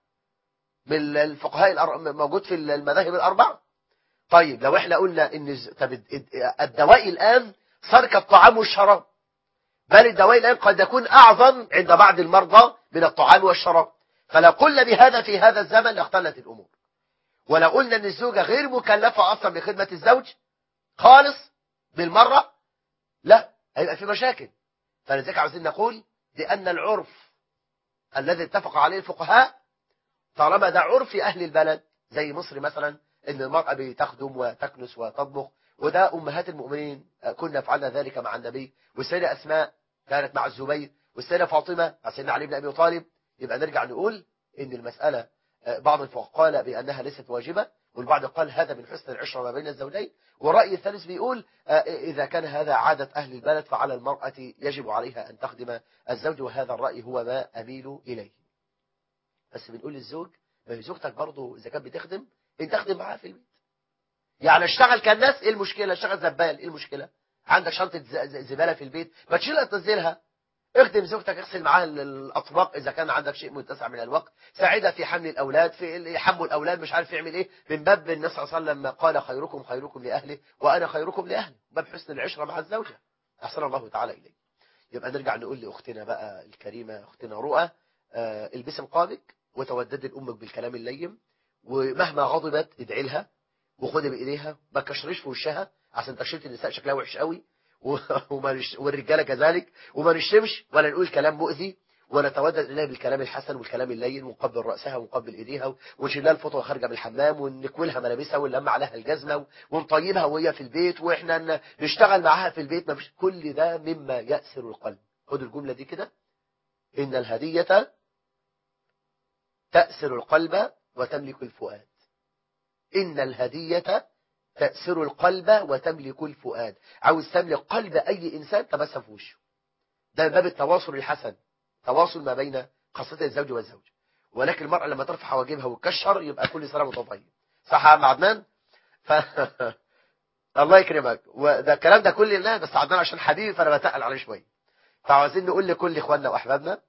من الفقهاء موجود في المذاهب الأربعة طيب لو احنا قلنا ان طب الدواء الآن صار كالطعام والشراب بل الدواء الآن قد يكون أعظم عند بعض المرضى من الطعام والشراب فلو قلنا بهذا في هذا الزمن لاختلت الأمور ولو قلنا ان الزوجة غير مكلفة أصلا بخدمة الزوج خالص بالمرة لا هيبقى في مشاكل فلذلك عاوزين نقول بأن العرف الذي اتفق عليه الفقهاء طالما ده عرف أهل البلد زي مصر مثلا ان المرأة بتخدم وتكنس وتطبخ وده أمهات المؤمنين كنا فعلنا ذلك مع النبي والسيدة أسماء كانت مع الزبير والسيدة فاطمة مع سيدنا علي بن أبي طالب يبقى نرجع نقول ان المسألة بعض الفقهاء قال بأنها ليست واجبة والبعض قال هذا من حسن العشرة ما بين الزوجين والرأي الثالث بيقول إذا كان هذا عادة أهل البلد فعلى المرأة يجب عليها أن تخدم الزوج وهذا الرأي هو ما أميل إليه بس بنقول للزوج ما هي زوجتك برضه إذا كانت بتخدم أنت تخدم معاها في البيت يعني اشتغل كالناس إيه المشكلة اشتغل زبال إيه المشكلة عندك شنطة زبالة في البيت ما تشيلها تنزلها اخدم زوجتك اغسل معاها الاطباق اذا كان عندك شيء متسع من الوقت ساعدها في حمل الاولاد في يحمل الاولاد مش عارف يعمل ايه من باب النبي صلى الله عليه وسلم قال خيركم خيركم لاهله وانا خيركم لاهلي باب حسن العشره مع الزوجه احسن الله تعالى اليه يبقى نرجع نقول لاختنا بقى الكريمه اختنا رؤى آه البسي نقابك وتوددي لامك بالكلام اللين ومهما غضبت ادعي لها وخدي بايديها ما تكشريش في وشها عشان تشريط النساء شكلها وحش قوي والرجاله كذلك وما نشتمش ولا نقول كلام مؤذي ونتودد اليها بالكلام الحسن والكلام اللين ونقبل راسها ونقبل ايديها ونشيل لها الفطوه خارجه من الحمام ونكولها ملابسها ونلمع عليها الجزمه ونطيبها وهي في البيت واحنا نشتغل معاها في البيت ما فيش كل ده مما يأسر القلب خدوا الجمله دي كده ان الهديه تأسر القلب وتملك الفؤاد ان الهديه تأسر القلب وتملك الفؤاد عاوز تملك قلب أي إنسان تبسم في وشه ده باب التواصل الحسن تواصل ما بين خاصة الزوج والزوج ولكن المرأة لما ترفع حواجبها وتكشر يبقى كل سنة وانت طيب صح يا عم عدنان ف... الله يكرمك وده الكلام ده كل الله بس عدنان عشان حبيبي فانا بتقل عليه شويه فعاوزين نقول لكل اخواننا واحبابنا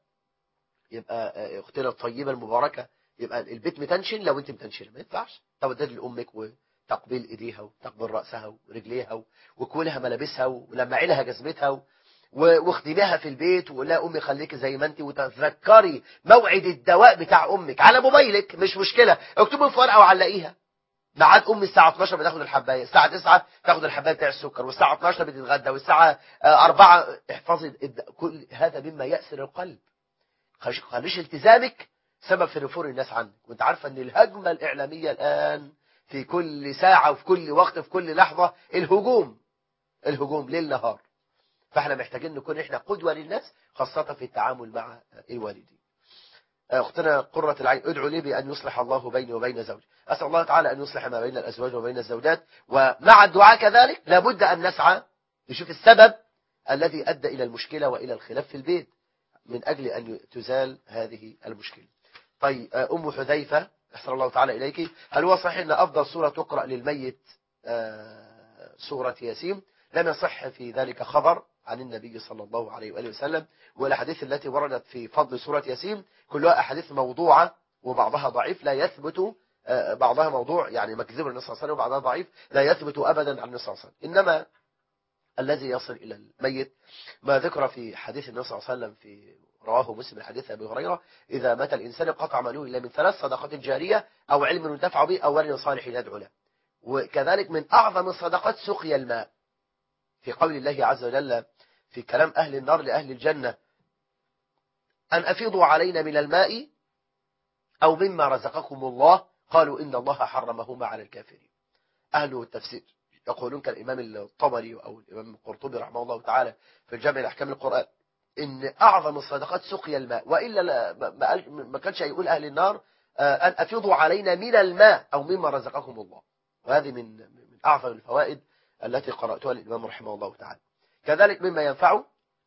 يبقى اختنا الطيبه المباركه يبقى البيت متنشن لو انت متنشنه ما ينفعش تودد لامك و... تقبيل ايديها وتقبيل رأسها ورجليها وكلها ملابسها ولمعي لها جزمتها واخدميها في البيت وقول لها امي خليكي زي ما انت وتذكري موعد الدواء بتاع امك على موبايلك مش مشكله اكتبي في ورقه وعلقيها ميعاد امي الساعه 12 بتاخد الحبايه الساعه 9 تاخد الحبايه بتاع السكر والساعه 12 بتتغدى والساعه 4 احفظي كل هذا مما يأسر القلب خليش التزامك سبب في نفور الناس عنك وانت عارفه ان الهجمه الاعلاميه الان في كل ساعة وفي كل وقت في كل لحظة الهجوم الهجوم ليل نهار فاحنا محتاجين نكون احنا قدوة للناس خاصة في التعامل مع الوالدين اختنا قرة العين ادعوا لي بأن يصلح الله بيني وبين زوجي أسأل الله تعالى أن يصلح ما بين الأزواج وبين الزوجات ومع الدعاء كذلك لابد أن نسعى نشوف السبب الذي أدى إلى المشكلة وإلى الخلاف في البيت من أجل أن تزال هذه المشكلة طيب أم حذيفة أحسن الله تعالى إليك هل هو صحيح أن أفضل سورة تقرأ للميت سورة ياسين لم يصح في ذلك خبر عن النبي صلى الله عليه وآله وسلم والأحاديث التي وردت في فضل سورة ياسين كلها أحاديث موضوعة وبعضها ضعيف لا يثبت بعضها موضوع يعني مكذوب النبي صلى الله عليه وسلم وبعضها ضعيف لا يثبت أبدا عن النبي صلى الله عليه وسلم إنما الذي يصل إلى الميت ما ذكر في حديث النبي صلى الله عليه وسلم في رواه مسلم حديث أبي هريرة إذا مات الإنسان قطع عمله إلا من ثلاث صدقات جارية أو علم ينتفع به أو ولد صالح يدعو له وكذلك من أعظم الصدقات سقي الماء في قول الله عز وجل في كلام أهل النار لأهل الجنة أن أفيضوا علينا من الماء أو مما رزقكم الله قالوا إن الله حرمهما على الكافرين أهل التفسير يقولون كالإمام الطبري أو الإمام القرطبي رحمه الله تعالى في الجامع الأحكام القرآن إن أعظم الصدقات سقي الماء وإلا لا ما, قال ما كانش هيقول أهل النار أن أفيضوا علينا من الماء أو مما رزقكم الله وهذه من من أعظم الفوائد التي قرأتها للإمام رحمه الله تعالى كذلك مما ينفع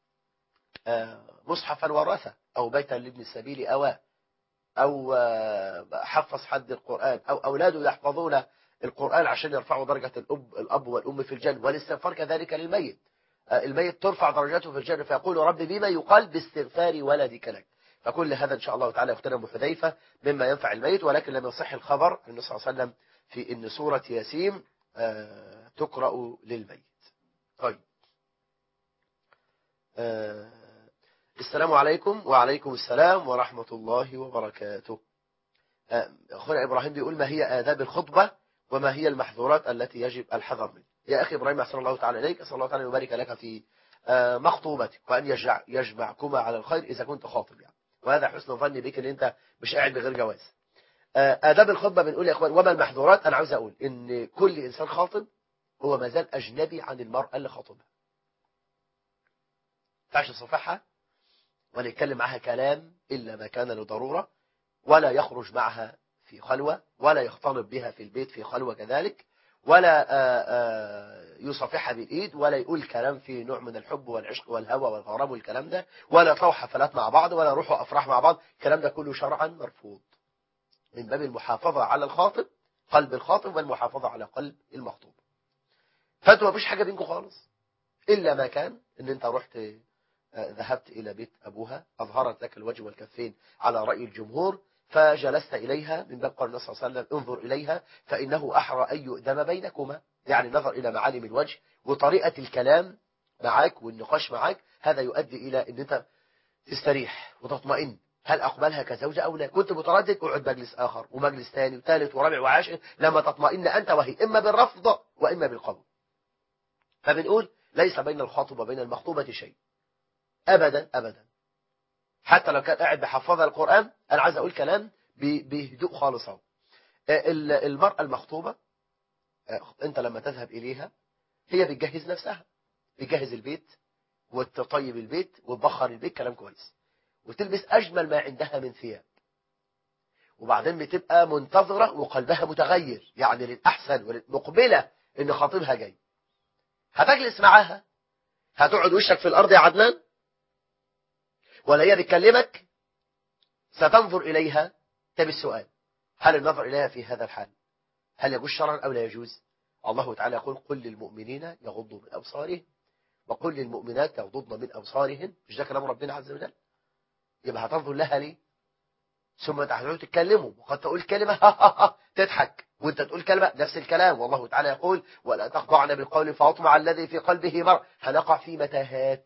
مصحفا ورثة أو بيتا لابن السبيل أواه أو حفظ حد القرآن أو أولاده يحفظون القرآن عشان يرفعوا درجة الأب, الأب والأم في الجنة والاستغفار كذلك للميت الميت ترفع درجاته في الجنة فيقول رب بما يقال باستغفار ولدك لك فكل هذا إن شاء الله تعالى يختنم حذيفة مما ينفع الميت ولكن لم يصح الخبر عن النبي صلى الله عليه وسلم في أن سورة ياسين تقرأ للميت طيب السلام عليكم وعليكم السلام ورحمة الله وبركاته أخونا إبراهيم بيقول ما هي آداب الخطبة وما هي المحظورات التي يجب الحذر منها يا أخي إبراهيم أحسن الله تعالى إليك أسأل الله تعالى يبارك لك في مخطوبتك وأن يجمع يجمعكما على الخير إذا كنت خاطب يعني وهذا حسن ظني بك ان انت مش قاعد بغير جواز آداب الخطبة بنقول يا اخوان وما المحظورات انا عاوز اقول ان كل انسان خاطب هو ما زال اجنبي عن المرأة اللي خاطبها ينفعش يصافحها ولا يتكلم معها كلام الا ما كان لضرورة ولا يخرج معها في خلوة ولا يختلط بها في البيت في خلوة كذلك ولا يصافحها بالإيد ولا يقول كلام في نوع من الحب والعشق والهوى والغرام والكلام ده ولا يطلعوا حفلات مع بعض ولا يروحوا أفراح مع بعض الكلام ده كله شرعا مرفوض من باب المحافظة على الخاطب قلب الخاطب والمحافظة على قلب المخطوب فانتوا مفيش حاجة بينكم خالص إلا ما كان ان انت رحت ذهبت إلى بيت أبوها أظهرت لك الوجه والكفين على رأي الجمهور فجلست إليها من باب قول النبي صلى الله عليه وسلم انظر إليها فإنه أحرى أن يؤدم بينكما يعني نظر إلى معالم الوجه وطريقة الكلام معك والنقاش معك هذا يؤدي إلى أن أنت تستريح وتطمئن هل أقبلها كزوجة أو لا كنت متردد اقعد مجلس آخر ومجلس ثاني وثالث ورابع وعاشر لما تطمئن أنت وهي إما بالرفض وإما بالقبول فبنقول ليس بين الخاطب وبين المخطوبة شيء أبدا أبدا حتى لو كان قاعد بحفظها القرآن أنا عايز أقول كلام بهدوء خالص اهو المرأة المخطوبة أنت لما تذهب إليها هي بتجهز نفسها بتجهز البيت وتطيب البيت وتبخر البيت كلام كويس وتلبس أجمل ما عندها من ثياب وبعدين بتبقى منتظرة وقلبها متغير يعني للأحسن مقبلة إن خطيبها جاي هتجلس معاها هتقعد وشك في الأرض يا عدنان ولا هي بتكلمك ستنظر إليها طب السؤال هل النظر إليها في هذا الحال هل يجوز شرعا أو لا يجوز الله تعالى يقول قل للمؤمنين يغضوا من أبصارهم وقل للمؤمنات يغضضن من أبصارهن مش ده كلام ربنا عز وجل يبقى هتنظر لها ليه ثم تحتاجوا تتكلموا وقد تقول كلمة تضحك وانت تقول كلمة نفس الكلام والله تعالى يقول ولا تخضعن بالقول فاطمع الذي في قلبه مر هنقع في متاهات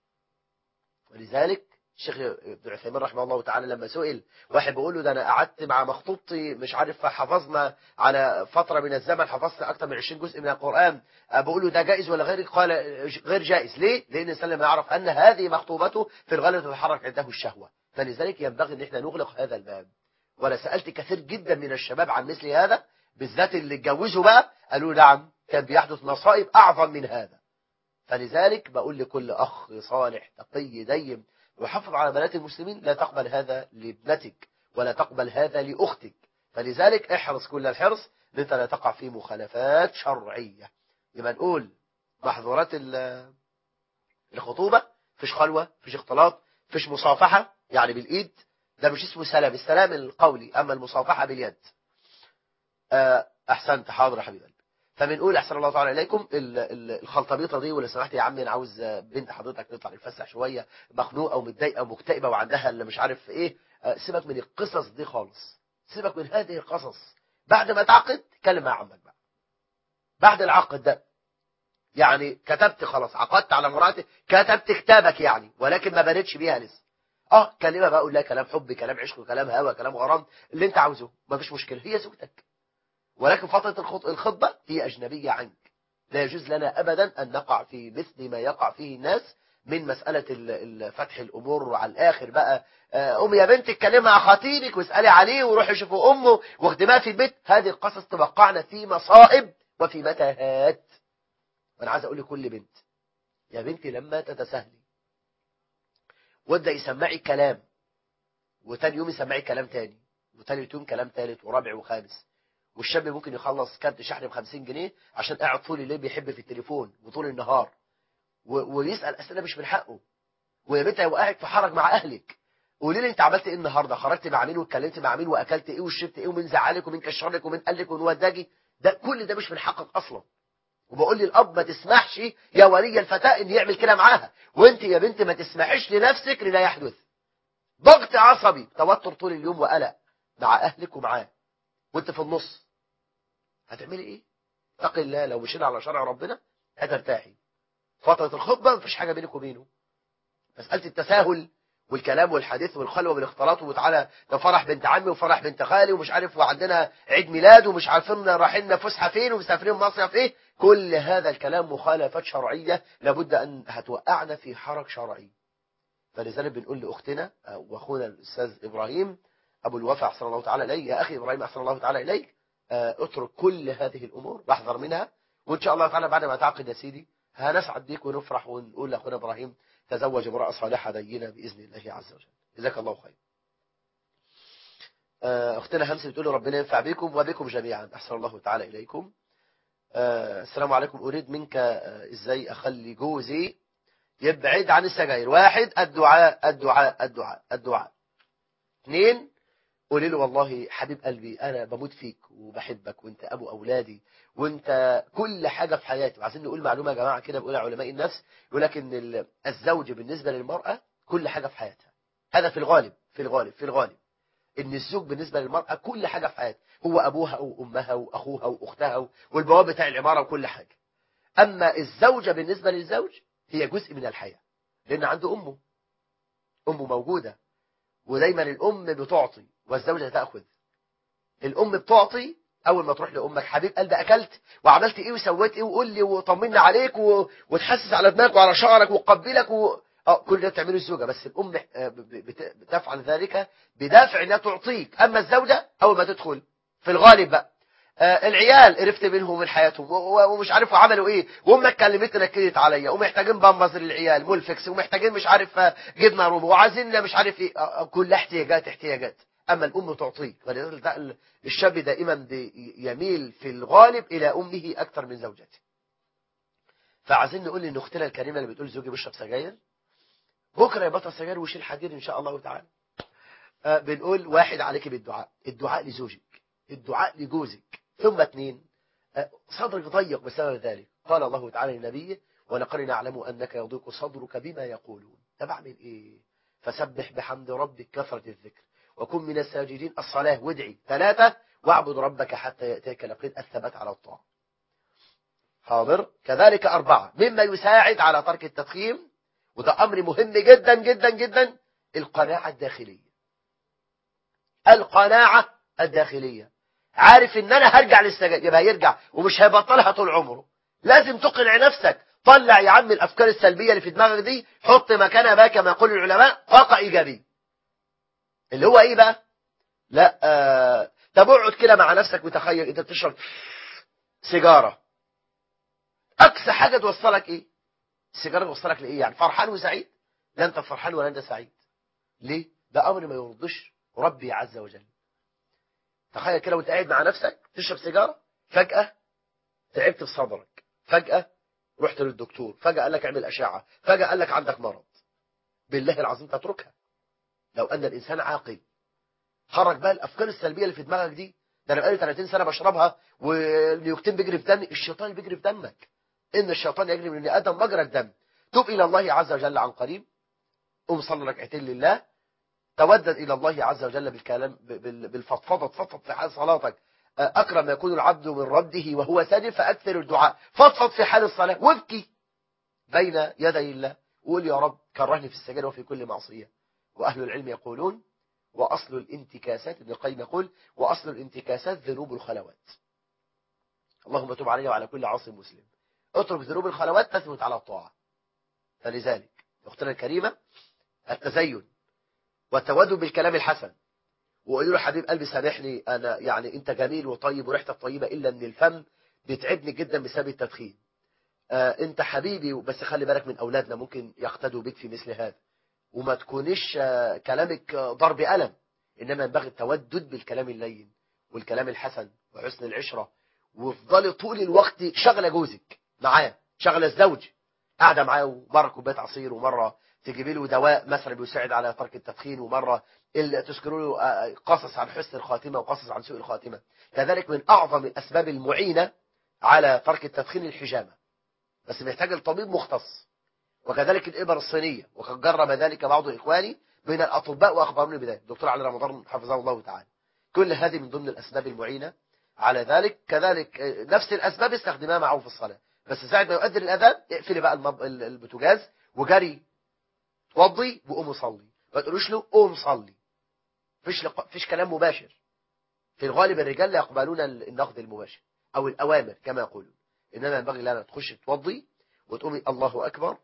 ولذلك الشيخ ابن عثيمين رحمه الله تعالى لما سئل واحد بيقول له ده انا قعدت مع مخطوبتي مش عارف حفظنا على فتره من الزمن حفظت اكثر من 20 جزء من القران بقول له ده جائز ولا غير قال غير جائز ليه لان الانسان لما يعرف ان هذه مخطوبته في الغالب تتحرك عنده الشهوه فلذلك ينبغي ان احنا نغلق هذا الباب ولا سالت كثير جدا من الشباب عن مثل هذا بالذات اللي اتجوزوا بقى قالوا نعم كان بيحدث مصائب اعظم من هذا فلذلك بقول لكل اخ صالح تقي ديم وحافظ على بنات المسلمين لا تقبل هذا لابنتك ولا تقبل هذا لأختك فلذلك احرص كل الحرص ان انت لا تقع في مخالفات شرعية يبقى نقول محظورات الخطوبة فيش خلوة فيش اختلاط فيش مصافحة يعني بالإيد ده مش اسمه سلام السلام القولي أما المصافحة باليد أحسنت حاضر يا حبيب قلبي فبنقول احسن الله تعالى اليكم الخلطبيطه دي ولا سمحت يا عمي انا عاوز بنت حضرتك تطلع نتفسح شويه مخنوقه ومتضايقه ومكتئبه وعندها اللي مش عارف ايه سيبك من القصص دي خالص سيبك من هذه القصص بعد ما تعقد اتكلم مع عمك بقى بعد العقد ده يعني كتبت خلاص عقدت على مراتي كتبت كتابك يعني ولكن ما بنتش بيها لسه اه كلمه بقى اقول لها كلام حب كلام عشق كلام هوى كلام غرام اللي انت عاوزه ما فيش مشكله هي زوجتك ولكن فترة الخطبة هي أجنبية عنك لا يجوز لنا أبدا أن نقع في مثل ما يقع فيه الناس من مسألة ال- ال- فتح الأمور وعلى الآخر بقى آه، أم يا بنت اتكلمي مع خطيبك واسألي عليه وروحي شوفوا أمه واخدمها في البيت هذه القصص توقعنا في مصائب وفي متاهات وأنا عايز أقول لكل بنت يا بنتي لما تتساهلي وابدأ يسمعي كلام وتاني يوم يسمعي كلام تاني وتالت يوم كلام تالت ورابع وخامس والشاب ممكن يخلص كارت شحن ب 50 جنيه عشان قاعد طول الليل بيحب في التليفون وطول النهار و- ويسأل أسئلة مش من حقه ويا بنت هو قاعد في حرج مع أهلك قولي لي انت عملت ايه النهارده خرجت مع مين واتكلمت مع مين واكلت ايه وشربت ايه ومين زعلك ومين كشرك ومين قال لك ومين وداجي ده كل ده مش من حقك اصلا وبقول لي الاب ما تسمحش يا ولي الفتاه ان يعمل كده معاها وانت يا بنت ما تسمحيش لنفسك للا يحدث ضغط عصبي توتر طول اليوم وقلق مع اهلك ومعاه وانت في النص هتعملي ايه اتقي الله لو مشينا على شرع ربنا هترتاحي فتره الخطبه مفيش حاجه بينك وبينه مساله التساهل والكلام والحديث والخلوه والاختلاط وتعالى ده فرح بنت عمي وفرح بنت خالي ومش عارف وعندنا عيد ميلاد ومش عارفين رايحين فسحه فين ومسافرين مصيف ايه كل هذا الكلام مخالفات شرعيه لابد ان هتوقعنا في حرج شرعي فلذلك بنقول لاختنا واخونا الاستاذ ابراهيم ابو الوفا احسن الله تعالى اليه يا اخي ابراهيم احسن الله تعالى اليك آه، اترك كل هذه الامور واحذر منها وان شاء الله تعالى بعد ما تعقد يا سيدي هنسعد بيك ونفرح ونقول لاخونا ابراهيم تزوج امراه صالحه دينه باذن الله عز وجل جزاك الله خير آه، اختنا همسه بتقول ربنا ينفع بكم وبكم جميعا احسن الله تعالى اليكم آه، السلام عليكم اريد منك آه، ازاي اخلي جوزي يبعد عن السجاير واحد الدعاء الدعاء الدعاء الدعاء اثنين قولي له والله حبيب قلبي انا بموت فيك وبحبك وانت ابو اولادي وانت كل حاجه في حياتي وعايزين نقول معلومه يا جماعه كده بيقولها علماء النفس يقول لك ان ال- الزوج بالنسبه للمراه كل حاجه في حياتها هذا في الغالب في الغالب في الغالب ان الزوج بالنسبه للمراه كل حاجه في حياتها هو ابوها وامها واخوها واختها والبواب بتاع العماره وكل حاجه اما الزوجه بالنسبه للزوج هي جزء من الحياه لان عنده امه امه موجوده ودايما الام بتعطي والزوجه تاخذ الام بتعطي اول ما تروح لامك حبيب قلبي اكلت وعملت ايه وسويت ايه وقول لي وطمنا عليك و... وتحسس على دماغك وعلى شعرك وقبلك و... اه كل ده بتعمله الزوجه بس الام آه، ب- ب- بت- بتفعل ذلك بدافع انها تعطيك اما الزوجه اول ما تدخل في الغالب بقى آه، العيال قرفت منهم من حياتهم و- و- ومش عارف عملوا ايه وامك كلمت نكدت عليا ومحتاجين بامبرز للعيال مولفكس ومحتاجين مش عارف آه، جبنه رومي وعايزين مش عارف ايه آه، آه، كل احتياجات احتياجات اما الام تعطيك ولذلك ده ال- الشاب دائما بي- يميل في الغالب الى امه اكثر من زوجته فعايزين نقول ان اختنا الكريمه اللي بتقول زوجي بيشرب سجاير بكره يبطل سجاير ويشيل حديد ان شاء الله تعالى آه، بنقول واحد عليك بالدعاء الدعاء لزوجك الدعاء لجوزك ثم اثنين آه، صدرك ضيق بسبب ذلك قال الله تعالى لنبيه ولقد نعلم انك يضيق صدرك بما يقولون طب اعمل ايه فسبح بحمد ربك كثرة الذكر وكن من الساجدين الصلاة وادعي ثلاثة واعبد ربك حتى يأتيك اليقين الثبات على الطاعة حاضر كذلك أربعة مما يساعد على ترك التدخين وده أمر مهم جدا جدا جدا القناعة الداخلية القناعة الداخلية عارف ان انا هرجع للسجاير يبقى يرجع ومش هيبطلها طول عمره لازم تقنع نفسك طلع يا عم الافكار السلبيه اللي في دماغك دي حط مكانها بقى كما يقول العلماء طاقه ايجابيه اللي هو ايه بقى لا آه... طب اقعد كده مع نفسك وتخيل انت بتشرب سيجاره اقصى حاجه توصلك ايه السيجاره توصلك لايه يعني فرحان وسعيد لا انت فرحان ولا انت سعيد ليه ده امر ما يرضيش ربي عز وجل تخيل كده وانت قاعد مع نفسك تشرب سيجاره فجاه تعبت في صدرك فجاه رحت للدكتور فجاه قال لك اعمل اشعه فجاه قال لك عندك مرض بالله العظيم تتركها لو ان الانسان عاقل خرج بقى الافكار السلبيه اللي في دماغك دي ده انا بقالي 30 سنه بشربها والنيوكتين بيجري في دمي الشيطان بيجري في دمك ان الشيطان يجري من ابن ادم مجرى الدم توب الى الله عز وجل عن قريب قوم صلي ركعتين لله تودد الى الله عز وجل بالكلام بال- بالفضفضه تفضفض في حال صلاتك اكرم ما يكون العبد من ربه وهو ساجد فاكثر الدعاء فضفض في حال الصلاه وابكي بين يدي الله وقول يا رب كرهني في السجاير وفي كل معصيه واهل العلم يقولون واصل الانتكاسات ابن القيم يقول واصل الانتكاسات ذنوب الخلوات اللهم تب علي وعلى كل عاصم مسلم اترك ذنوب الخلوات تثبت على الطاعه فلذلك أختنا الكريمة التزين والتودد بالكلام الحسن وقولوا له حبيب قلبي سامحني أنا يعني أنت جميل وطيب وريحتك طيبة إلا أن الفم بيتعبني جدا بسبب التدخين آه أنت حبيبي بس خلي بالك من أولادنا ممكن يقتدوا بك في مثل هذا وما تكونش آه كلامك آه ضرب ألم إنما ينبغي التودد بالكلام اللين والكلام الحسن وحسن العشرة وافضلي طول الوقت شغلة جوزك معاه شغلة الزوج قاعدة معاه ومرة كوبايه عصير ومرة تجيبي له دواء مثلا بيساعد على ترك التدخين ومرة اللي تذكروا له آه، قصص عن حسن الخاتمة وقصص عن سوء الخاتمة كذلك من أعظم الأسباب المعينة على ترك التدخين الحجامة بس محتاج الطبيب مختص وكذلك الإبر الصينية وقد جرب ذلك بعض إخواني من الأطباء وأخبروني بذلك دكتور علي رمضان حفظه الله تعالى كل هذه من ضمن الأسباب المعينة على ذلك كذلك آه، نفس الأسباب استخدمها معه في الصلاة بس ساعة ما يؤذن الأذان اقفلي بقى المب... ال- البوتاجاز وجري توضي وقوم صلي ما تقولوش له قوم صلي فيش لق... فيش كلام مباشر في الغالب الرجال لا يقبلون ال- النقد المباشر أو الأوامر كما يقولون إنما ينبغي لنا تخش توضي وتقومي الله أكبر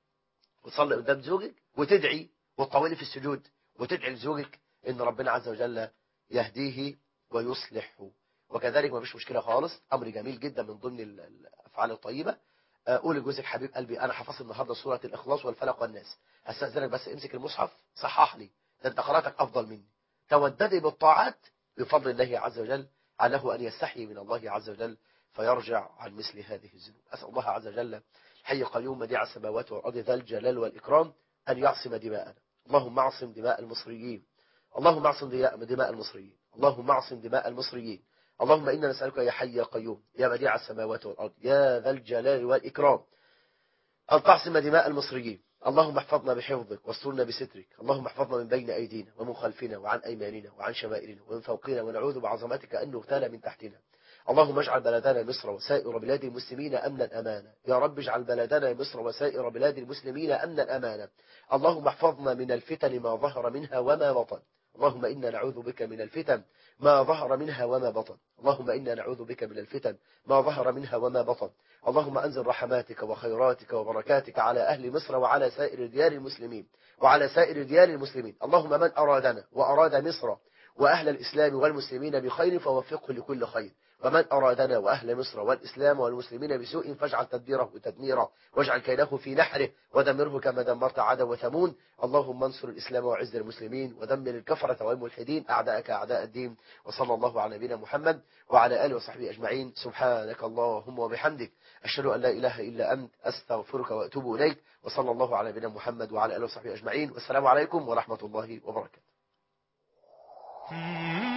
وتصلي قدام زوجك وتدعي وتطولي في السجود وتدعي لزوجك إن ربنا عز وجل يهديه ويصلحه وكذلك ما فيش مشكلة خالص أمر جميل جدا من ضمن ال- الأفعال الطيبة آه، قول لجوزك حبيب قلبي أنا حفظت النهاردة سورة الإخلاص والفلق والناس هستأذنك بس امسك المصحف صحح لي ده أنت قراءتك أفضل مني توددي بالطاعات بفضل الله عز وجل عليه أن يستحي من الله عز وجل فيرجع عن مثل هذه الذنوب أسأل الله عز وجل حي قيوم بديع السماوات والأرض ذا الجلال والإكرام أن يعصم دماءنا اللهم اعصم دماء المصريين اللهم اعصم دماء دماء المصريين اللهم اعصم دماء المصريين اللهم إنا نسألك يا حي يا قيوم يا بديع السماوات والأرض يا ذا الجلال والإكرام أن تعصم دماء المصريين اللهم احفظنا بحفظك واسترنا بسترك اللهم احفظنا من بين أيدينا ومن خلفنا وعن أيماننا وعن شمائلنا ومن فوقنا ونعوذ بعظمتك أن نغتال من تحتنا اللهم اجعل بلدنا مصر وسائر بلاد المسلمين أمنا أمانا يا رب اجعل بلدنا مصر وسائر بلاد المسلمين أمنا أمانا اللهم احفظنا من الفتن ما ظهر منها وما بطن اللهم إنا نعوذ بك من الفتن ما ظهر منها وما بطن اللهم إنا نعوذ بك من الفتن ما ظهر منها وما بطن اللهم أنزل رحماتك وخيراتك وبركاتك على أهل مصر وعلى سائر ديار المسلمين وعلى سائر ديار المسلمين اللهم من أرادنا وأراد مصر وأهل الإسلام والمسلمين بخير فوفقه لكل خير ومن أرادنا وأهل مصر والإسلام والمسلمين بسوء فاجعل تدبيره تدميرا واجعل كيده في نحره ودمره كما دمرت عاد وثمون اللهم انصر الإسلام وعز المسلمين ودمر الكفرة والملحدين أعداءك أعداء الدين وصلى الله على نبينا محمد وعلى آله وصحبه أجمعين سبحانك اللهم وبحمدك أشهد أن لا إله إلا أنت أستغفرك وأتوب إليك وصلى الله على نبينا محمد وعلى آله وصحبه أجمعين والسلام عليكم ورحمة الله وبركاته Mm-hmm.